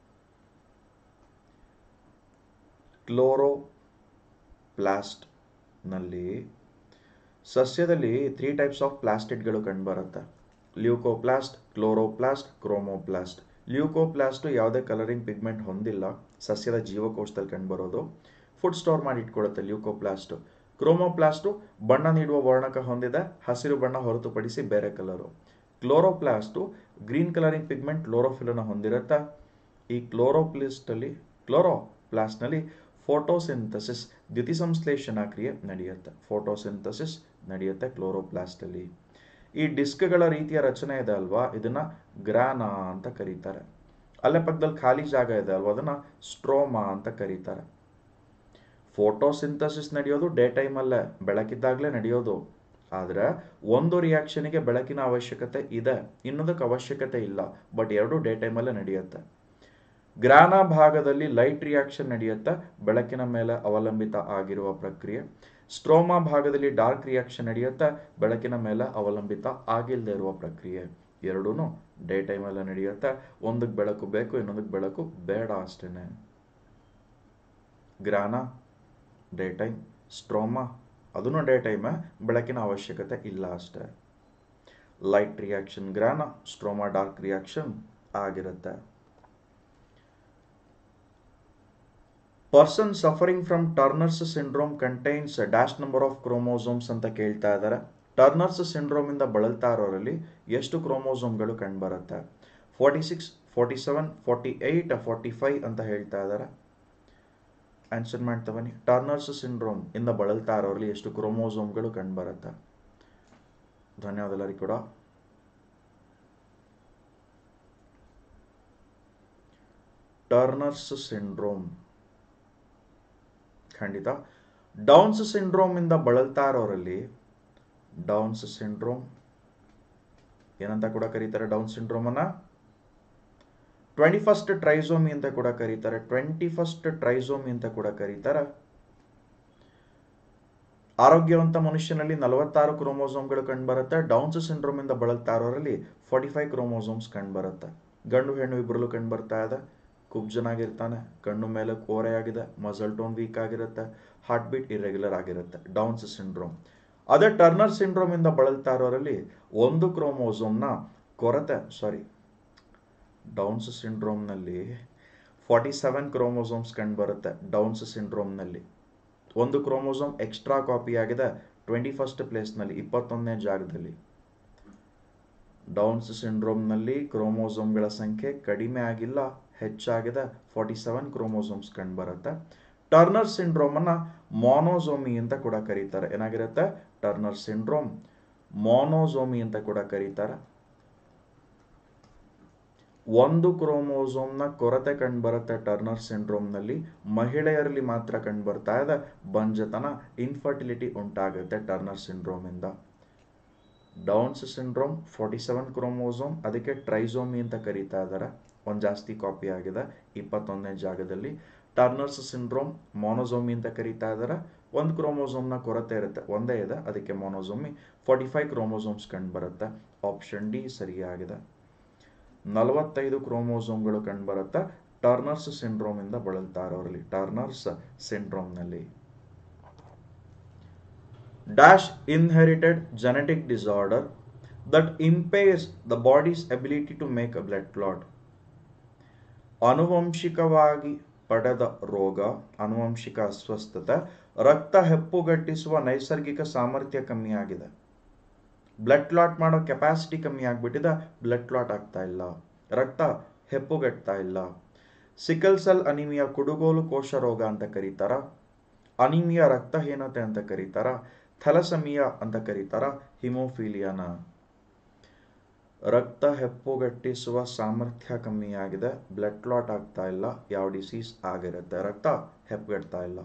chloroplast ನಲ್ಲಿ ಸಸ್ಯದಲ್ಲಿ ತ್ರೀ ಟೈಪ್ಸ್ ಆಫ್ ಪ್ಲಾಸ್ಟಿಡ್ಗಳು ಕಂಡುಬರುತ್ತೆ ಲ್ಯೂಕೋಪ್ಲಾಸ್ಟ್ ಕ್ಲೋರೋಪ್ಲಾಸ್ಟ್ ಕ್ರೋಮೋಪ್ಲಾಸ್ಟ್ ಲ್ಯೂಕೋಪ್ಲಾಸ್ಟ್ ಯಾವುದೇ ಕಲರಿಂಗ್ ಪಿಗ್ಮೆಂಟ್ ಹೊಂದಿಲ್ಲ ಸಸ್ಯದ ಜೀವಕೋಶದಲ್ಲಿ ಕಂಡುಬರೋದು ಫುಡ್ ಸ್ಟೋರ್ ಮಾಡಿ ಇಟ್ಕೊಳ್ಳುತ್ತೆ ಲ್ಯೂಕೋಪ್ಲಾಸ್ಟ್ ಕ್ರೋಮೋಪ್ಲಾಸ್ಟು ಬಣ್ಣ ನೀಡುವ ವರ್ಣಕ ಹೊಂದಿದೆ ಹಸಿರು ಬಣ್ಣ ಹೊರತುಪಡಿಸಿ ಬೇರೆ colour chloroplast green colouring pigment ಕ್ಲೋರೋಫಿಲನ್ನು ಹೊಂದಿರುತ್ತೆ ಈ ಕ್ಲೋರೋಪ್ಲಿಸ್ಟಲ್ಲಿ ಕ್ಲೋರೋಪ್ಲಾಸ್ಟ್ನಲ್ಲಿ ಫೋಟೋಸಿಂಥಸಿಸ್ ದ್ಯುತಿಸಂಶ್ಲೇಷಣಾ ಕ್ರಿಯೆ ನಡೆಯುತ್ತೆ ಫೋಟೋಸಿಂಥಸಿಸ್ ನಡೆಯುತ್ತೆ ಕ್ಲೋರೋಪ್ಲಾಸ್ಟಲ್ಲಿ ಈ ಡಿಸ್ಕ್ಗಳ ರೀತಿಯ ರಚನೆ ಇದೆ ಅಲ್ವಾ ಇದನ್ನ ಗ್ರಾನ ಅಂತ ಕರೀತಾರೆ ಅಲ್ಲೇ ಪಕ್ಕದಲ್ಲಿ ಖಾಲಿ ಜಾಗ ಇದೆ ಅಲ್ವಾ ಅದನ್ನ ಸ್ಟ್ರೋಮಾ ಅಂತ ಕರೀತಾರೆ ಫೋಟೋಸಿಂಥಸಿಸ್ ನಡೆಯೋದು ಡೇ ಟೈಮಲ್ಲೇ ಬೆಳಕಿದ್ದಾಗಲೇ ನಡೆಯೋದು ಆದರೆ ಒಂದು ರಿಯಾಕ್ಷನ್ಗೆ ಬೆಳಕಿನ ಅವಶ್ಯಕತೆ ಇದೆ ಇನ್ನೊಂದಕ್ಕೆ ಅವಶ್ಯಕತೆ ಇಲ್ಲ ಬಟ್ ಎರಡು ಡೇ ಟೈಮಲ್ಲೇ ನಡೆಯುತ್ತೆ ಗ್ರಾನ ಭಾಗದಲ್ಲಿ ಲೈಟ್ ರಿಯಾಕ್ಷನ್ ನಡೆಯುತ್ತೆ ಬೆಳಕಿನ ಮೇಲೆ ಅವಲಂಬಿತ ಆಗಿರುವ ಪ್ರಕ್ರಿಯೆ ಸ್ಟ್ರೋಮಾ ಭಾಗದಲ್ಲಿ ಡಾರ್ಕ್ ರಿಯಾಕ್ಷನ್ ನಡೆಯುತ್ತೆ ಬೆಳಕಿನ ಮೇಲೆ ಅವಲಂಬಿತ ಆಗಿಲ್ಲದೆ ಇರುವ ಪ್ರಕ್ರಿಯೆ ಎರಡೂ ಡೇ ಟೈಮಲ್ಲೇ ನಡೆಯುತ್ತೆ ಒಂದಕ್ಕೆ ಬೆಳಕು ಬೇಕು ಇನ್ನೊಂದಕ್ಕೆ ಬೆಳಕು ಬೇಡ ಅಷ್ಟೇನೆ ಗ್ರಾನ ಡೇ ಟೈಮ್ ಸ್ಟ್ರೋಮಾ ಅದನ್ನು ಡೇ ಟೈಮ್ ಬೆಳಕಿನ ಅವಶ್ಯಕತೆ ಇಲ್ಲ ಅಷ್ಟೇ light reaction grana stroma dark reaction ಆಗಿರುತ್ತೆ person suffering from Turner's syndrome contains dash number of chromosomes ಅಂತ ಕೇಳ್ತಾ ಇದ್ದಾರೆ ಟರ್ನರ್ಸ್ ಸಿಂಡ್ರೋಮ್ ಇಂದ ಬಳಲ್ತಾ ಇರೋರಲ್ಲಿ ಎಷ್ಟು ಕ್ರೋಮೋಸೋಮ್ಗಳು ಕಂಡುಬರುತ್ತೆ forty six forty seven forty eight forty five ಅಂತ ಹೇಳ್ತಾ ಇದ್ದಾರೆ ಆನ್ಸರ್ ಮಾಡ್ತಾ ಬನ್ನಿ ಟರ್ನರ್ಸ್ ಸಿಂಡ್ರೋಮ್ ಇಂದ ಬಳಲ್ತಾ ಇರೋರಲ್ಲಿ ಎಷ್ಟು ಕ್ರೋಮೋಸೋಮ್ಗಳು ಕಂಡುಬರುತ್ತೆ ಧನ್ಯವಾದ ಎಲ್ಲರಿಗೂ ಕೂಡ ಟರ್ನರ್ಸ್ ಸಿಂಡ್ರೋಮ್ ಖಂಡಿತ ಡೌನ್ಸ್ ಸಿಂಡ್ರೋಮ್ ಇಂದ ಬಳಲ್ತಾ ಇರೋರಲ್ಲಿ ಡೌನ್ಸ್ ಸಿಂಡ್ರೋಮ್ ಏನಂತ ಕೂಡ ಕರೀತಾರೆ ಡೌನ್ ಸಿಂಡ್ರೋಮ್ ಅನ್ನ ಟ್ವೆಂಟಿ ಫಸ್ಟ್ ಟ್ರೈಸೋಮಿ ಅಂತ ಕೂಡ ಕರೀತಾರೆ ಟ್ವೆಂಟಿ ಫಸ್ಟ್ ಟ್ರೈಸೋಮಿ ಅಂತ ಕೂಡ ಕರೀತಾರೆ ಆರೋಗ್ಯವಂತ ಮನುಷ್ಯನಲ್ಲಿ ನಲವತ್ತಾರು ಕ್ರೋಮೋಸೋಮ್ಗಳು ಕಂಡುಬರುತ್ತೆ ಡೌನ್ಸ್ ಸಿಂಡ್ರೋಮ್ ಇಂದ ಬಳಲ್ತಾ ಇರೋರಲ್ಲಿ ಫಾರ್ಟಿ ಫೈವ್ ಕ್ರೋಮೋಸೋಮ್ಸ್ ಕಂಡುಬರುತ್ತೆ ಗಂಡು ಹೆಣ್ಣು ಇಬ್ಬರಲ್ಲೂ ಕಂಡುಬರ್ತಾ ಇದೆ ಕುಬ್ಜನಾಗಿರ್ತಾನೆ ಕಣ್ಣು ಮೇಲೆ ಕೋರೆಯಾಗಿದೆ ಮಸಲ್ ಟೋನ್ ವೀಕ್ ಆಗಿರುತ್ತೆ ಹಾರ್ಟ್ ಬೀಟ್ ಇರೆಗ್ಯುಲರ್ ಆಗಿರುತ್ತೆ ಡೌನ್ಸ್ ಸಿಂಡ್ರೋಮ್ ಅದೇ ಟರ್ನರ್ ಸಿಂಡ್ರೋಮ್ ಇಂದ ಬಳಲ್ತಾ ಇರೋರಲ್ಲಿ ಒಂದು ಕ್ರೋಮೋಸೋಮ್ನ ಕೊರತೆ ಸಾರಿ ಡೌನ್ಸ್ ಸಿಂಡ್ರೋಮ್ನಲ್ಲಿ ಫಾರ್ಟಿ ಸೆವೆನ್ ಕ್ರೋಮೋಸೋಮ್ಸ್ ಕಂಡುಬರುತ್ತೆ ಡೌನ್ಸ್ ಸಿಂಡ್ರೋಮ್ನಲ್ಲಿ ಒಂದು ಕ್ರೋಮೋಸೋಮ್ ಎಕ್ಸ್ಟ್ರಾ ಕಾಪಿ ಆಗಿದೆ ಟ್ವೆಂಟಿ ಫಸ್ಟ್ ಪ್ಲೇಸ್ನಲ್ಲಿ ಇಪ್ಪತ್ತೊಂದನೇ ಜಾಗದಲ್ಲಿ ಡೌನ್ಸ್ ಸಿಂಡ್ರೋಮ್ನಲ್ಲಿ ಕ್ರೋಮೋಸೋಮ್ಗಳ ಸಂಖ್ಯೆ ಕಡಿಮೆ ಆಗಿಲ್ಲ ಹೆಚ್ಚಾಗಿದೆ ಫಾರ್ಟಿ ಸೆವೆನ್ ಕ್ರೋಮೋಸೋಮ್ಸ್ ಕಂಡುಬರುತ್ತೆ ಟರ್ನರ್ ಸಿಂಡ್ರೋಮನ್ನು ಮಾನೋಸೋಮಿ ಅಂತ ಕೂಡ ಕರೀತಾರೆ ಏನಾಗಿರುತ್ತೆ ಟರ್ನರ್ ಸಿಂಡ್ರೋಮ್ ಮಾನೋಸೋಮಿ ಅಂತ ಕೂಡ ಕರೀತಾರೆ ಒಂದು ಕ್ರೋಮೋಸೋಮ್ನ ಕೊರತೆ ಕಂಡುಬರುತ್ತೆ ಟರ್ನರ್ ಸಿಂಡ್ರೋಮ್ನಲ್ಲಿ ಮಹಿಳೆಯರಲ್ಲಿ ಮಾತ್ರ ಕಂಡುಬರ್ತಾ ಇದೆ ಬಂಜತನ ಇನ್ಫರ್ಟಿಲಿಟಿ ಉಂಟಾಗುತ್ತೆ ಟರ್ನರ್ ಸಿಂಡ್ರೋಮಿಂದ Down's syndrome forty seven chromosome ಅದಕ್ಕೆ ಟ್ರೈಸೋಮಿ ಅಂತ ಕರೀತಾ ಇದ್ದಾರೆ ಒಂದು ಜಾಸ್ತಿ ಕಾಪಿ ಆಗಿದೆ ಇಪ್ಪತ್ತೊಂದನೇ ಜಾಗದಲ್ಲಿ ಟರ್ನರ್ಸ್ ಸಿಂಡ್ರೋಮ್ ಮೊನೋಸೋಮಿ ಅಂತ ಕರೀತಾ ಇದ್ದಾರೆ ಒಂದು ಕ್ರೋಮೋಸೋಮ್ನ ಕೊರತೆ ಇರುತ್ತೆ ಒಂದೇ ಇದೆ ಅದಕ್ಕೆ ಮೊನೋಸೋಮಿ ಫಾರ್ಟಿ ಫೈವ್ ಕ್ರೋಮೋಸೋಮ್ಸ್ ಕಂಡುಬರುತ್ತೆ ಆಪ್ಷನ್ ಡಿ ಸರಿಯಾಗಿದೆ ನಲವತ್ತೈದು ಕ್ರೋಮೋಸೋಮ್ಗಳು ಕಂಡುಬರುತ್ತೆ ಟರ್ನರ್ಸ್ ಸಿಂಡ್ರೋಮ್ ಇಂದ ಬಳಲ್ತಾ ಇರೋರಲ್ಲಿ ಟರ್ನರ್ಸ್ ಸಿಂಡ್ರೋಮ್ನಲ್ಲಿ dash inherited genetic disorder that impairs the body's ability to make a blood clot ಆನುವಂಶಿಕವಾಗಿ ಪಡೆದ ರೋಗ ಆನುವಂಶಿಕ ಅಸ್ವಸ್ಥತೆ ರಕ್ತ ಹೆಪ್ಪುಗಟ್ಟಿಸುವ ನೈಸರ್ಗಿಕ ಸಾಮರ್ಥ್ಯ ಕಮ್ಮಿಯಾಗಿದೆ ಬ್ಲಡ್ ಕ್ಲಾಟ್ ಮಾಡೋ ಕೆಪಾಸಿಟಿ ಕಮ್ಮಿ ಆಗ್ಬಿಟ್ಟಿದೆ ಬ್ಲಡ್ ಕ್ಲಾಟ್ ಆಗ್ತಾ ಇಲ್ಲ ರಕ್ತ ಹೆಪ್ಪುಗಟ್ತಾ ಇಲ್ಲ ಸಿಕಲ್ ಸೆಲ್ ಅನಿಮಿಯಾ ಕುಡುಗೋಲು ಕೋಶ ರೋಗ ಅಂತ ಕರೀತಾರ ಅನಿಮಿಯಾ ರಕ್ತಹೀನತೆ ಅಂತ ಕರೀತಾರ ಥಲಸಮಿಯಾ ಅಂತ ಕರೀತಾರ ಹಿಮೋಫೀಲಿಯಾನ ರಕ್ತ ಹೆಪ್ಪುಗಟ್ಟಿಸುವ ಸಾಮರ್ಥ್ಯ ಕಮ್ಮಿಯಾಗಿದೆ ಬ್ಲಡ್ ಕ್ಲಾಟ್ ಆಗ್ತಾ ಇಲ್ಲ ಯಾವ ಡಿಸೀಸ್ ಆಗಿರುತ್ತೆ ರಕ್ತ ಹೆಪ್ಪುಗಟ್ತಾ ಇಲ್ಲ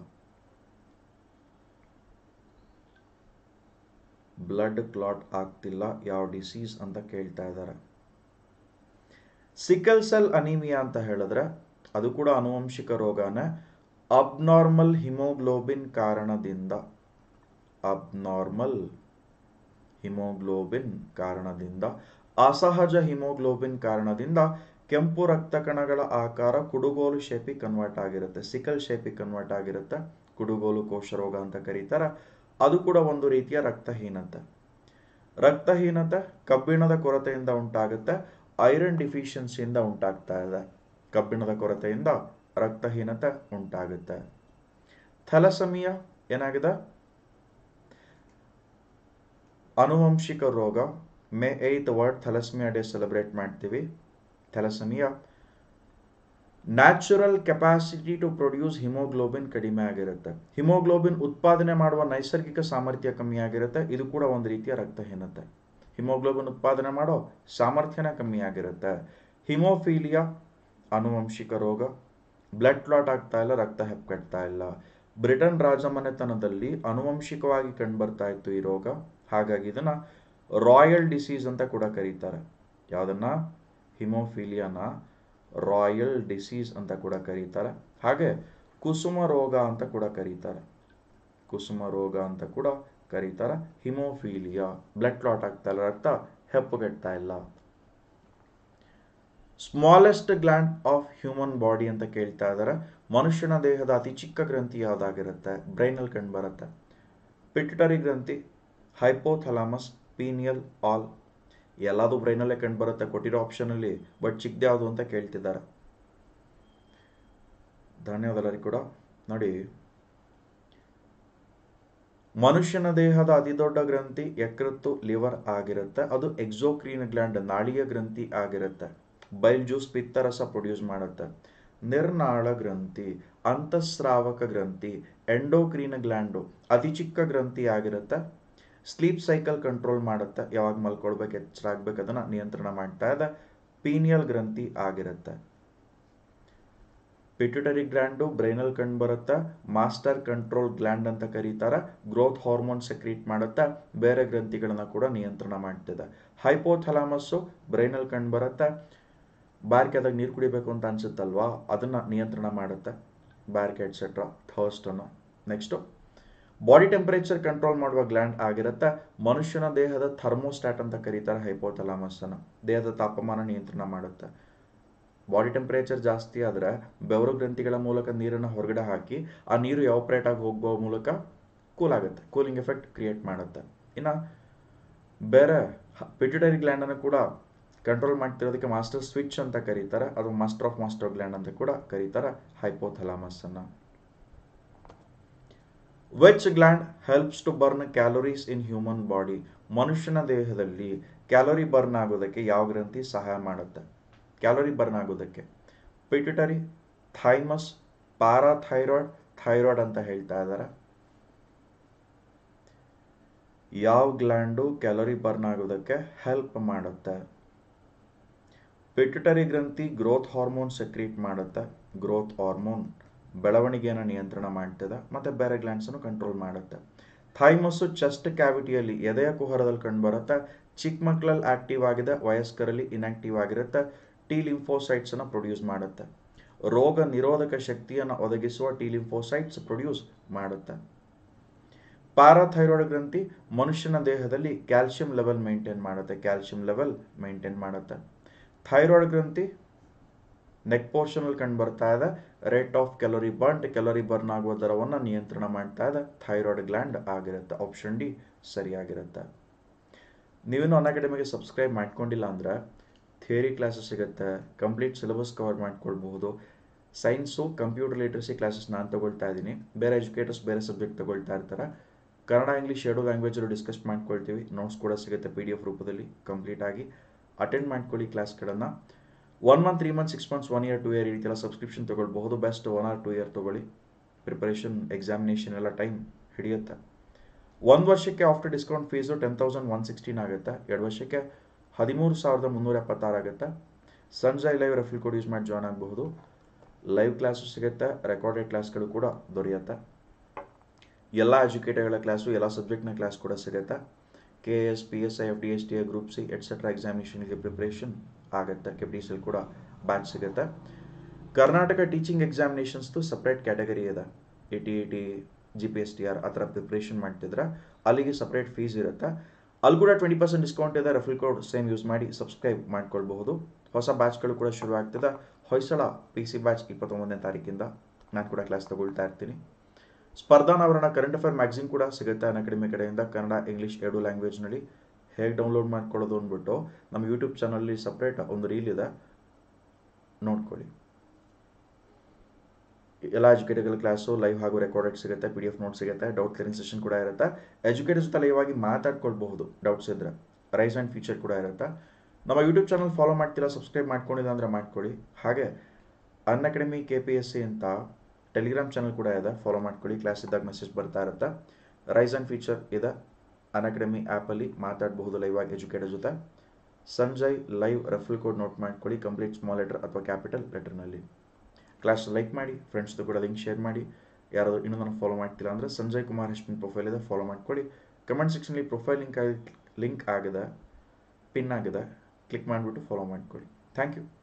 ಬ್ಲಡ್ ಕ್ಲಾಟ್ ಆಗ್ತಿಲ್ಲ ಯಾವ ಡಿಸೀಸ್ ಅಂತ ಕೇಳ್ತಾ ಇದ್ದಾರೆ ಸಿಕಲ್ ಸೆಲ್ ಅನಿಮಿಯಾ ಅಂತ ಹೇಳಿದ್ರೆ ಅದು ಕೂಡ ಆನುವಂಶಿಕ ರೋಗನೇ ಅಬ್ನಾರ್ಮಲ್ ಹಿಮೋಗ್ಲೋಬಿನ್ ಕಾರಣದಿಂದ ಅಬ್ನಾರ್ಮಲ್ ಹಿಮೋಗ್ಲೋಬಿನ್ ಕಾರಣದಿಂದ ಅಸಹಜ ಹಿಮೋಗ್ಲೋಬಿನ್ ಕಾರಣದಿಂದ ಕೆಂಪು ರಕ್ತ ಕಣಗಳ ಆಕಾರ ಕುಡುಗೋಲು ಶೇಪಿಗೆ ಕನ್ವರ್ಟ್ ಆಗಿರುತ್ತೆ ಸಿಕಲ್ ಶೇಪಿಗೆ ಕನ್ವರ್ಟ್ ಆಗಿರುತ್ತೆ ಕುಡುಗೋಲು ಕೋಶ ರೋಗ ಅಂತ ಕರೀತಾರೆ ಅದು ಕೂಡ ಒಂದು ರೀತಿಯ ರಕ್ತಹೀನತೆ ರಕ್ತಹೀನತೆ ಕಬ್ಬಿಣದ ಕೊರತೆಯಿಂದ ಉಂಟಾಗುತ್ತೆ ಐರನ್ ಡಿಫಿಷಿಯನ್ಸಿಯಿಂದ ಉಂಟಾಗ್ತಾ ಇದೆ ಕಬ್ಬಿಣದ ಕೊರತೆಯಿಂದ ರಕ್ತಹೀನತೆ ಉಂಟಾಗುತ್ತೆ ಥಲಸಮಿಯಾ ಏನಾಗಿದೆ ಅನುವಂಶಿಕ ರೋಗ May eighth world thalassaemia day celebrate ಮಾಡ್ತೀವಿ thalassaemia natural capacity to produce haemoglobin ಕಡಿಮೆ ಆಗಿರುತ್ತೆ ಹಿಮೋಗ್ಲೋಬಿನ್ ಉತ್ಪಾದನೆ ಮಾಡುವ ನೈಸರ್ಗಿಕ ಸಾಮರ್ಥ್ಯ ಕಮ್ಮಿ ಆಗಿರುತ್ತೆ ಇದು ಕೂಡ ಒಂದು ರೀತಿಯ ರಕ್ತಹೀನತೆ ಹಿಮೋಗ್ಲೋಬಿನ್ ಉತ್ಪಾದನೆ ಮಾಡೋ ಸಾಮರ್ಥ್ಯನ ಕಮ್ಮಿ ಆಗಿರುತ್ತೆ ಹಿಮೋಫೀಲಿಯಾ ಅನುವಂಶಿಕ ರೋಗ ಬ್ಲಡ್ ಕ್ಲಾಟ್ ಆಗ್ತಾ ಇಲ್ಲ ರಕ್ತ ಹೆಪ್ಪುಗಟ್ತಾ ಇಲ್ಲ ಬ್ರಿಟನ್ ರಾಜಮನೆತನದಲ್ಲಿ ಅನುವಂಶಿಕವಾಗಿ ಕಂಡುಬರ್ತಾ ಇತ್ತು ಈ ರೋಗ ಹಾಗಾಗಿ ಇದನ್ನ ರಾಯಲ್ ಡಿಸೀಸ್ ಅಂತ ಕೂಡ ಕರೀತಾರೆ ಯಾವುದನ್ನ ಹಿಮೋಫೀಲಿಯಾನ ರಾಯಲ್ ಡಿಸೀಸ್ ಅಂತ ಕೂಡ ಕರೀತಾರೆ ಹಾಗೆ ಕುಸುಮ ರೋಗ ಅಂತ ಕೂಡ ಕರೀತಾರೆ ಕುಸುಮ ರೋಗ ಅಂತ ಕೂಡ ಕರೀತಾರೆ ಹಿಮೋಫೀಲಿಯಾ ಬ್ಲಡ್ ಕ್ಲಾಟ್ ಆಗ್ತಾ ಇಲ್ಲ ರಕ್ತ ಹೆಪ್ಪುಗಟ್ತಾ ಇಲ್ಲ smallest gland of human body ಅಂತ ಕೇಳ್ತಾ ಇದ್ದಾರೆ ಮನುಷ್ಯನ ದೇಹದ ಅತಿ ಚಿಕ್ಕ ಗ್ರಂಥಿ ಯಾವುದಾಗಿರುತ್ತೆ ಬ್ರೈನಲ್ಲಿ ಕಂಡು ಬರುತ್ತೆ ಪಿಟ್ಯುಟರಿ ಗ್ರಂಥಿ ಹೈಪೋಥಲಾಮಸ್ ಪೀನಿಯಲ್ ಆಲ್ ಎಲ್ಲದು ಬ್ರೈನಲ್ಲೇ ಕಂಡು ಬರುತ್ತೆ ಕೊಟ್ಟಿರೋ ಆಪ್ಷನಲ್ಲಿ ಬಟ್ ಚಿಕ್ಕದು ಯಾವುದು ಅಂತ ಕೇಳ್ತಿದ್ದಾರೆ ಧನ್ಯವಾದಲ್ಲರಿ ಕೂಡ ನೋಡಿ ಮನುಷ್ಯನ ದೇಹದ ಅತಿ ದೊಡ್ಡ ಗ್ರಂಥಿ ಯಕೃತ್ತು ಲಿವರ್ ಆಗಿರುತ್ತೆ ಅದು ಎಕ್ಸೋಕ್ರೀನ್ ಗ್ಲ್ಯಾಂಡ್ ನಾಳಿಯ ಗ್ರಂಥಿ ಆಗಿರುತ್ತೆ ಬೈಲ್ ಜ್ಯೂಸ್ ಪಿತ್ತರಸ ಪ್ರೊಡ್ಯೂಸ್ ಮಾಡುತ್ತೆ ನಿರ್ನಾಳ ಗ್ರಂಥಿ ಅಂತಸ್ರಾವಕ ಗ್ರಂಥಿ ಎಂಡೋಕ್ರೀನ್ ಗ್ಲ್ಯಾಂಡು ಅತಿ ಚಿಕ್ಕ ಗ್ರಂಥಿ ಆಗಿರುತ್ತೆ ಸ್ಲೀಪ್ ಸೈಕಲ್ ಕಂಟ್ರೋಲ್ ಮಾಡುತ್ತೆ ಯಾವಾಗ ಮಲ್ಕೊಳ್ಬೇಕು ಎಚ್ಚರ ಆಗ್ಬೇಕು ಅದನ್ನ ನಿಯಂತ್ರಣ ಮಾಡ್ತಾ ಇದೆ ಪೀನಿಯಲ್ ಗ್ರಂಥಿ ಆಗಿರುತ್ತೆ ಪಿಟ್ಯುಟರಿ ಗ್ಲ್ಯಾಂಡು ಬ್ರೈನಲ್ ಕಂಡು ಬರುತ್ತೆ ಮಾಸ್ಟರ್ ಕಂಟ್ರೋಲ್ ಗ್ಲ್ಯಾಂಡ್ ಅಂತ ಕರೀತಾರೆ ಗ್ರೋತ್ ಹಾರ್ಮೋನ್ ಸೆಕ್ರೀಟ್ ಮಾಡುತ್ತೆ ಬೇರೆ ಗ್ರಂಥಿಗಳನ್ನ ಕೂಡ ನಿಯಂತ್ರಣ ಮಾಡ್ತಿದೆ ಹೈಪೋಥಲಾಮಸ್ಸು ಬ್ರೈನಲ್ಲಿ ಕಂಡು ಬರುತ್ತೆ ಬಾರ್ಕೆ ಅದಾಗ ನೀರು ಕುಡಿಬೇಕು ಅಂತ ಅನ್ಸುತ್ತಲ್ವಾ ಅದನ್ನ ನಿಯಂತ್ರಣ ಮಾಡುತ್ತೆ ಬಾರ್ಕೆ ಎಟ್ಸೆಟ್ರಾ ಥರ್ಸ್ಟನ್ನು ನೆಕ್ಸ್ಟು ಬಾಡಿ ಟೆಂಪರೇಚರ್ ಕಂಟ್ರೋಲ್ ಮಾಡುವ ಗ್ಲ್ಯಾಂಡ್ ಆಗಿರುತ್ತೆ ಮನುಷ್ಯನ ದೇಹದ ಥರ್ಮೋಸ್ಟಾಟ್ ಅಂತ ಕರೀತಾರೆ ಹೈಪೋಥಲಾಮಸ್ ಅನ್ನ ದೇಹದ ತಾಪಮಾನ ನಿಯಂತ್ರಣ ಮಾಡುತ್ತೆ ಬಾಡಿ ಟೆಂಪರೇಚರ್ ಜಾಸ್ತಿ ಆದರೆ ಬೆವರು ಗ್ರಂಥಿಗಳ ಮೂಲಕ ನೀರನ್ನು ಹೊರಗಡೆ ಹಾಕಿ ಆ ನೀರು ಎವಾಪ್ರೇಟ್ ಆಗಿ ಹೋಗುವ ಮೂಲಕ ಕೂಲ್ ಆಗುತ್ತೆ ಕೂಲಿಂಗ್ ಎಫೆಕ್ಟ್ ಕ್ರಿಯೇಟ್ ಮಾಡುತ್ತೆ ಇನ್ನು ಬೇರೆ ಪಿಟ್ಯುಟರಿ ಗ್ಲ್ಯಾಂಡನ್ನು ಕೂಡ ಕಂಟ್ರೋಲ್ ಮಾಡ್ತಿರೋದಕ್ಕೆ ಮಾಸ್ಟರ್ ಸ್ವಿಚ್ ಅಂತ ಕರೀತಾರೆ ಅದು ಮಾಸ್ಟರ್ ಆಫ್ ಮಾಸ್ಟರ್ ಗ್ಲ್ಯಾಂಡ್ ಅಂತ ಕೂಡ ಕರೀತಾರೆ ಹೈಪೋಥಲಾಮಸ್ ಅನ್ನ which gland helps to burn calories in human body ಮನುಷ್ಯನ ದೇಹದಲ್ಲಿ ಕ್ಯಾಲೋರಿ ಬರ್ನ್ ಆಗೋದಕ್ಕೆ ಯಾವ ಗ್ರಂಥಿ ಸಹಾಯ ಮಾಡುತ್ತೆ ಕ್ಯಾಲೋರಿ ಬರ್ನ್ ಆಗೋದಕ್ಕೆ ಪಿಟ್ಯುಟರಿ ಥೈಮಸ್ ಪ್ಯಾರಾಥೈರಾಯ್ಡ್ ಥೈರಾಯ್ಡ್ ಅಂತ ಹೇಳ್ತಾ ಇದ್ದಾರೆ ಯಾವ ಗ್ಲ್ಯಾಂಡು ಕ್ಯಾಲೋರಿ ಬರ್ನ್ ಆಗೋದಕ್ಕೆ ಹೆಲ್ಪ್ ಮಾಡುತ್ತೆ ಪಿಟ್ಯುಟರಿ ಗ್ರಂಥಿ ಗ್ರೋತ್ ಹಾರ್ಮೋನ್ ಸೆಕ್ರೀಟ್ ಮಾಡುತ್ತೆ ಗ್ರೋತ್ ಹಾರ್ಮೋನ್ ಬೆಳವಣಿಗೆಯನ್ನು ನಿಯಂತ್ರಣ ಮಾಡ್ತದೆ ಮತ್ತು ಬೇರೆ ಗ್ಲ್ಯಾಂಡ್ಸನ್ನು ಕಂಟ್ರೋಲ್ ಮಾಡುತ್ತೆ ಥೈಮಸ್ಸು ಚೆಸ್ಟ್ ಕ್ಯಾವಿಟಿಯಲ್ಲಿ ಎದೆಯ ಕುಹರದಲ್ಲಿ ಕಂಡುಬರುತ್ತೆ ಚಿಕ್ಕ ಮಕ್ಕಳಲ್ಲಿ ಆಕ್ಟಿವ್ ಆಗಿದೆ ವಯಸ್ಕರಲ್ಲಿ ಇನ್ಆಕ್ಟಿವ್ ಆಗಿರುತ್ತೆ ಟಿ ಲಿಂಫೋಸೈಟ್ಸ್ ಅನ್ನು ಪ್ರೊಡ್ಯೂಸ್ ಮಾಡುತ್ತೆ ರೋಗ ನಿರೋಧಕ ಶಕ್ತಿಯನ್ನು ಒದಗಿಸುವ ಟಿ ಲಿಂಫೋಸೈಟ್ಸ್ ಪ್ರೊಡ್ಯೂಸ್ ಮಾಡುತ್ತೆ ಪ್ಯಾರಾಥೈರಾಯ್ಡ್ ಗ್ರಂಥಿ ಮನುಷ್ಯನ ದೇಹದಲ್ಲಿ ಕ್ಯಾಲ್ಸಿಯಂ ಲೆವೆಲ್ ಮೇಂಟೈನ್ ಮಾಡುತ್ತೆ ಕ್ಯಾಲ್ಸಿಯಂ ಲೆವೆಲ್ ಮೇಂಟೈನ್ ಮಾಡುತ್ತೆ ಥೈರಾಯ್ಡ್ ಗ್ರಂಥಿ ನೆಕ್ ಪೋರ್ಷನಲ್ಲಿ ಕಂಡು ಬರ್ತಾ ಇದೆ rate of calorie burn calorie burn ಆಗುವ ದರವನ್ನು ನಿಯಂತ್ರಣ ಮಾಡ್ತಾ ಇದೆ ಥೈರಾಯ್ಡ್ ಗ್ಲ್ಯಾಂಡ್ ಆಗಿರುತ್ತೆ ಆಪ್ಷನ್ ಡಿ ಸರಿಯಾಗಿರುತ್ತೆ ನೀವೇನು ಅನ್ ಅಕಾಡೆಮಿಗೆ ಸಬ್ಸ್ಕ್ರೈಬ್ ಮಾಡ್ಕೊಂಡಿಲ್ಲ ಅಂದರೆ ಥಿಯರಿ ಕ್ಲಾಸಸ್ ಸಿಗುತ್ತೆ ಕಂಪ್ಲೀಟ್ ಸಿಲೆಬಸ್ ಕವರ್ ಮಾಡ್ಕೊಳ್ಬಹುದು ಸೈನ್ಸು ಕಂಪ್ಯೂಟರ್ ಲಿಟ್ರಸಿ ಕ್ಲಾಸಸ್ ನಾನು ತಗೊಳ್ತಾ ಇದ್ದೀನಿ ಬೇರೆ ಎಜುಕೇಟರ್ಸ್ ಬೇರೆ ಸಬ್ಜೆಕ್ಟ್ ತಗೊಳ್ತಾ ಇರ್ತಾರೆ ಕನ್ನಡ ಇಂಗ್ಲೀಷ್ ಎರಡು ಲ್ಯಾಂಗ್ವೇಜಲ್ಲಿ ಡಿಸ್ಕಸ್ ಮಾಡ್ಕೊಳ್ತೀವಿ ನೋಟ್ಸ್ ಕೂಡ ಸಿಗುತ್ತೆ ಪಿ ಡಿ ಎಫ್ ರೂಪದಲ್ಲಿ ಕಂಪ್ಲೀಟ್ ಆಗಿ ಅಟೆಂಡ್ ಮಾಡ್ಕೊಳ್ಳಿ ಕ್ಲಾಸ್ಗಳನ್ನು one month three month six months one year two year ಈ ರೀತಿಯೆಲ್ಲ ಸಬ್ಸ್ಕ್ರಿಪ್ಷನ್ ತೊಗೊಳ್ಬಹುದು best one or two year ತೊಗೊಳ್ಳಿ ಪ್ರಿಪರೇಷನ್ ಎಕ್ಸಾಮಿನೇಷನ್ ಎಲ್ಲ ಟೈಮ್ ಹಿಡಿಯುತ್ತೆ ಒಂದು ವರ್ಷಕ್ಕೆ after discount fees ten thousand one sixteen ಆಗುತ್ತೆ ಎರಡು ವರ್ಷಕ್ಕೆ ಹದಿಮೂರು ಸಾವಿರದ ಮುನ್ನೂರ ಎಪ್ಪತ್ತಾರು ಆಗುತ್ತೆ Sanjay live referral code use ಮಾಡಿ ಜಾಯ್ನ್ ಆಗಬಹುದು ಲೈವ್ ಕ್ಲಾಸು ಸಿಗುತ್ತೆ ರೆಕಾರ್ಡೆಡ್ ಕ್ಲಾಸ್ಗಳು ಕೂಡ ದೊರೆಯುತ್ತೆ ಎಲ್ಲ ಎಜುಕೇಟರ್ಗಳ ಕ್ಲಾಸು ಎಲ್ಲ ಸಬ್ಜೆಕ್ಟ್ನ ಕ್ಲಾಸ್ ಕೂಡ ಸಿಗುತ್ತೆ K S P S I F D S T A group C etcetera ಎಕ್ಸಾಮಿನೇಷನ್ಗೆ ಪ್ರಿಪ್ರೇಷನ್ ಆಗುತ್ತೆ ಕೆ ಪಿ ಡಿ ಸಿಲ್ ಕೂಡ ಬ್ಯಾಚ್ ಸಿಗುತ್ತೆ ಕರ್ನಾಟಕ ಟೀಚಿಂಗ್ ಎಕ್ಸಾಮಿನೇಷನ್ಸ್ದು ಸಪ್ರೇಟ್ ಕ್ಯಾಟಗರಿ ಇದೆ A T A T G P S T R ಆ ಥರ ಪ್ರಿಪ್ರೇಷನ್ ಮಾಡ್ತಿದ್ರೆ ಅಲ್ಲಿಗೆ ಸಪ್ರೇಟ್ ಫೀಸ್ ಇರುತ್ತೆ ಅಲ್ಲಿ ಕೂಡ ಟ್ವೆಂಟಿ ಪರ್ಸೆಂಟ್ ಡಿಸ್ಕೌಂಟ್ ಇದೆ ರೆಫಿಲ್ ಕೋಡ್ ಸೇಮ್ ಯೂಸ್ ಮಾಡಿ ಸಬ್ಸ್ಕ್ರೈಬ್ ಮಾಡ್ಕೊಳ್ಬಹುದು ಹೊಸ ಬ್ಯಾಚ್ಗಳು ಕೂಡ ಶುರು ಆಗ್ತಿದೆ ಹೊಯ್ಸಳ ಪಿ ಸಿ ಬ್ಯಾಚ್ ಇಪ್ಪತ್ತೊಂಬತ್ತನೇ ತಾರೀಕಿಂದ ನಾನು ಕೂಡ ಕ್ಲಾಸ್ ತಗೊಳ್ತಾ ಇರ್ತೀನಿ ಸ್ಪರ್ಧಾನವರಣ ಕರೆಂಟ್ ಅಫೇರ್ ಮ್ಯಾಗ್ಝಿನ್ ಕೂಡ ಸಿಗುತ್ತೆ ಅನ್ ಅಕಾಡೆಮಿ ಕಡೆಯಿಂದ ಕನ್ನಡ ಇಂಗ್ಲೀಷ್ ಎರಡು ಲ್ಯಾಂಗ್ವೇಜ್ನಲ್ಲಿ ಹೇಗೆ ಡೌನ್ಲೋಡ್ ಮಾಡ್ಕೊಳ್ಳೋದು ಅಂದ್ಬಿಟ್ಟು ನಮ್ಮ ಯೂಟ್ಯೂಬ್ ಚಾನಲ್ಲಿ ಸಪ್ರೇಟ್ ಒಂದು ರೀಲ್ ಇದೆ ನೋಡ್ಕೊಳ್ಳಿ ಎಲ್ಲ ಎಜುಕೇಟರ್ಗಳ ಕ್ಲಾಸು ಲೈವ್ ಹಾಗೂ ರೆಕಾರ್ಡೆಡ್ ಸಿಗುತ್ತೆ ಪಿ ಡಿ ಎಫ್ ನೋಟ್ ಸಿಗುತ್ತೆ ಡೌಟ್ ಕ್ಲಿಯರಿಂಗ್ ಸೆಷನ್ ಕೂಡ ಇರುತ್ತೆ ಎಜುಕೇಟರ್ಸ್ ಜೊತೆ ಲೈವ್ ಆಗಿ ಮಾತಾಡ್ಕೊಳ್ಬಹುದು ಡೌಟ್ಸ್ ಇದ್ದರೆ ರೈಸ್ ಆ್ಯಂಡ್ ಫೀಚರ್ ಕೂಡ ಇರುತ್ತೆ ನಮ್ಮ ಯೂಟ್ಯೂಬ್ ಚಾನಲ್ ಫಾಲೋ ಮಾಡ್ತಿಲ್ಲ ಸಬ್ಸ್ಕ್ರೈಬ್ ಮಾಡ್ಕೊಂಡಿಲ್ಲ ಅಂದರೆ ಮಾಡ್ಕೊಳ್ಳಿ ಹಾಗೆ Unacademy K P S C ಅಂತ ಟೆಲಿಗ್ರಾಮ್ ಚಾನಲ್ ಕೂಡ ಇದೆ ಫಾಲೋ ಮಾಡ್ಕೊಳ್ಳಿ ಕ್ಲಾಸ್ ಇದ್ದಾಗ ಮೆಸೇಜ್ ಬರ್ತಾ ಇರುತ್ತೆ ರೈಸ್ ಆ್ಯಂಡ್ ಫೀಚರ್ ಇದೆ ಅನ್ ಅಕಾಡೆಮಿ ಆ್ಯಪಲ್ಲಿ ಮಾತಾಡಬಹುದು ಲೈವ್ ಆಗಿ ಎಜುಕೇಟರ್ ಜೊತೆ Sanjay live referral code note ಮಾಡ್ಕೊಳ್ಳಿ ಕಂಪ್ಲೀಟ್ ಸ್ಮಾಲ್ ಲೆಟರ್ ಅಥವಾ ಕ್ಯಾಪಿಟಲ್ ಲೆಟರ್ನಲ್ಲಿ ಕ್ಲಾಸ್ ಲೈಕ್ ಮಾಡಿ ಫ್ರೆಂಡ್ಸ್ದು ಕೂಡ ಲಿಂಕ್ ಶೇರ್ ಮಾಡಿ ಯಾರಾದರೂ ಇನ್ನೂ ನಾನು ಫಾಲೋ ಮಾಡ್ತಿಲ್ಲ ಅಂದರೆ ಸಂಜಯ್ ಕುಮಾರ್ ಹಶ್ಮಿನ್ ಪ್ರೊಫೈಲ್ ಇದೆ ಫಾಲೋ ಮಾಡ್ಕೊಳ್ಳಿ ಕಮೆಂಟ್ ಸೆಕ್ಷನಲ್ಲಿ ಪ್ರೊಫೈಲ್ ಲಿಂಕ್ ಆಗಿ ಲಿಂಕ್ ಆಗಿದೆ ಪಿನ್ ಆಗಿದೆ ಕ್ಲಿಕ್ ಮಾಡಿಬಿಟ್ಟು ಫಾಲೋ ಮಾಡ್ಕೊಳ್ಳಿ ಥ್ಯಾಂಕ್ ಯು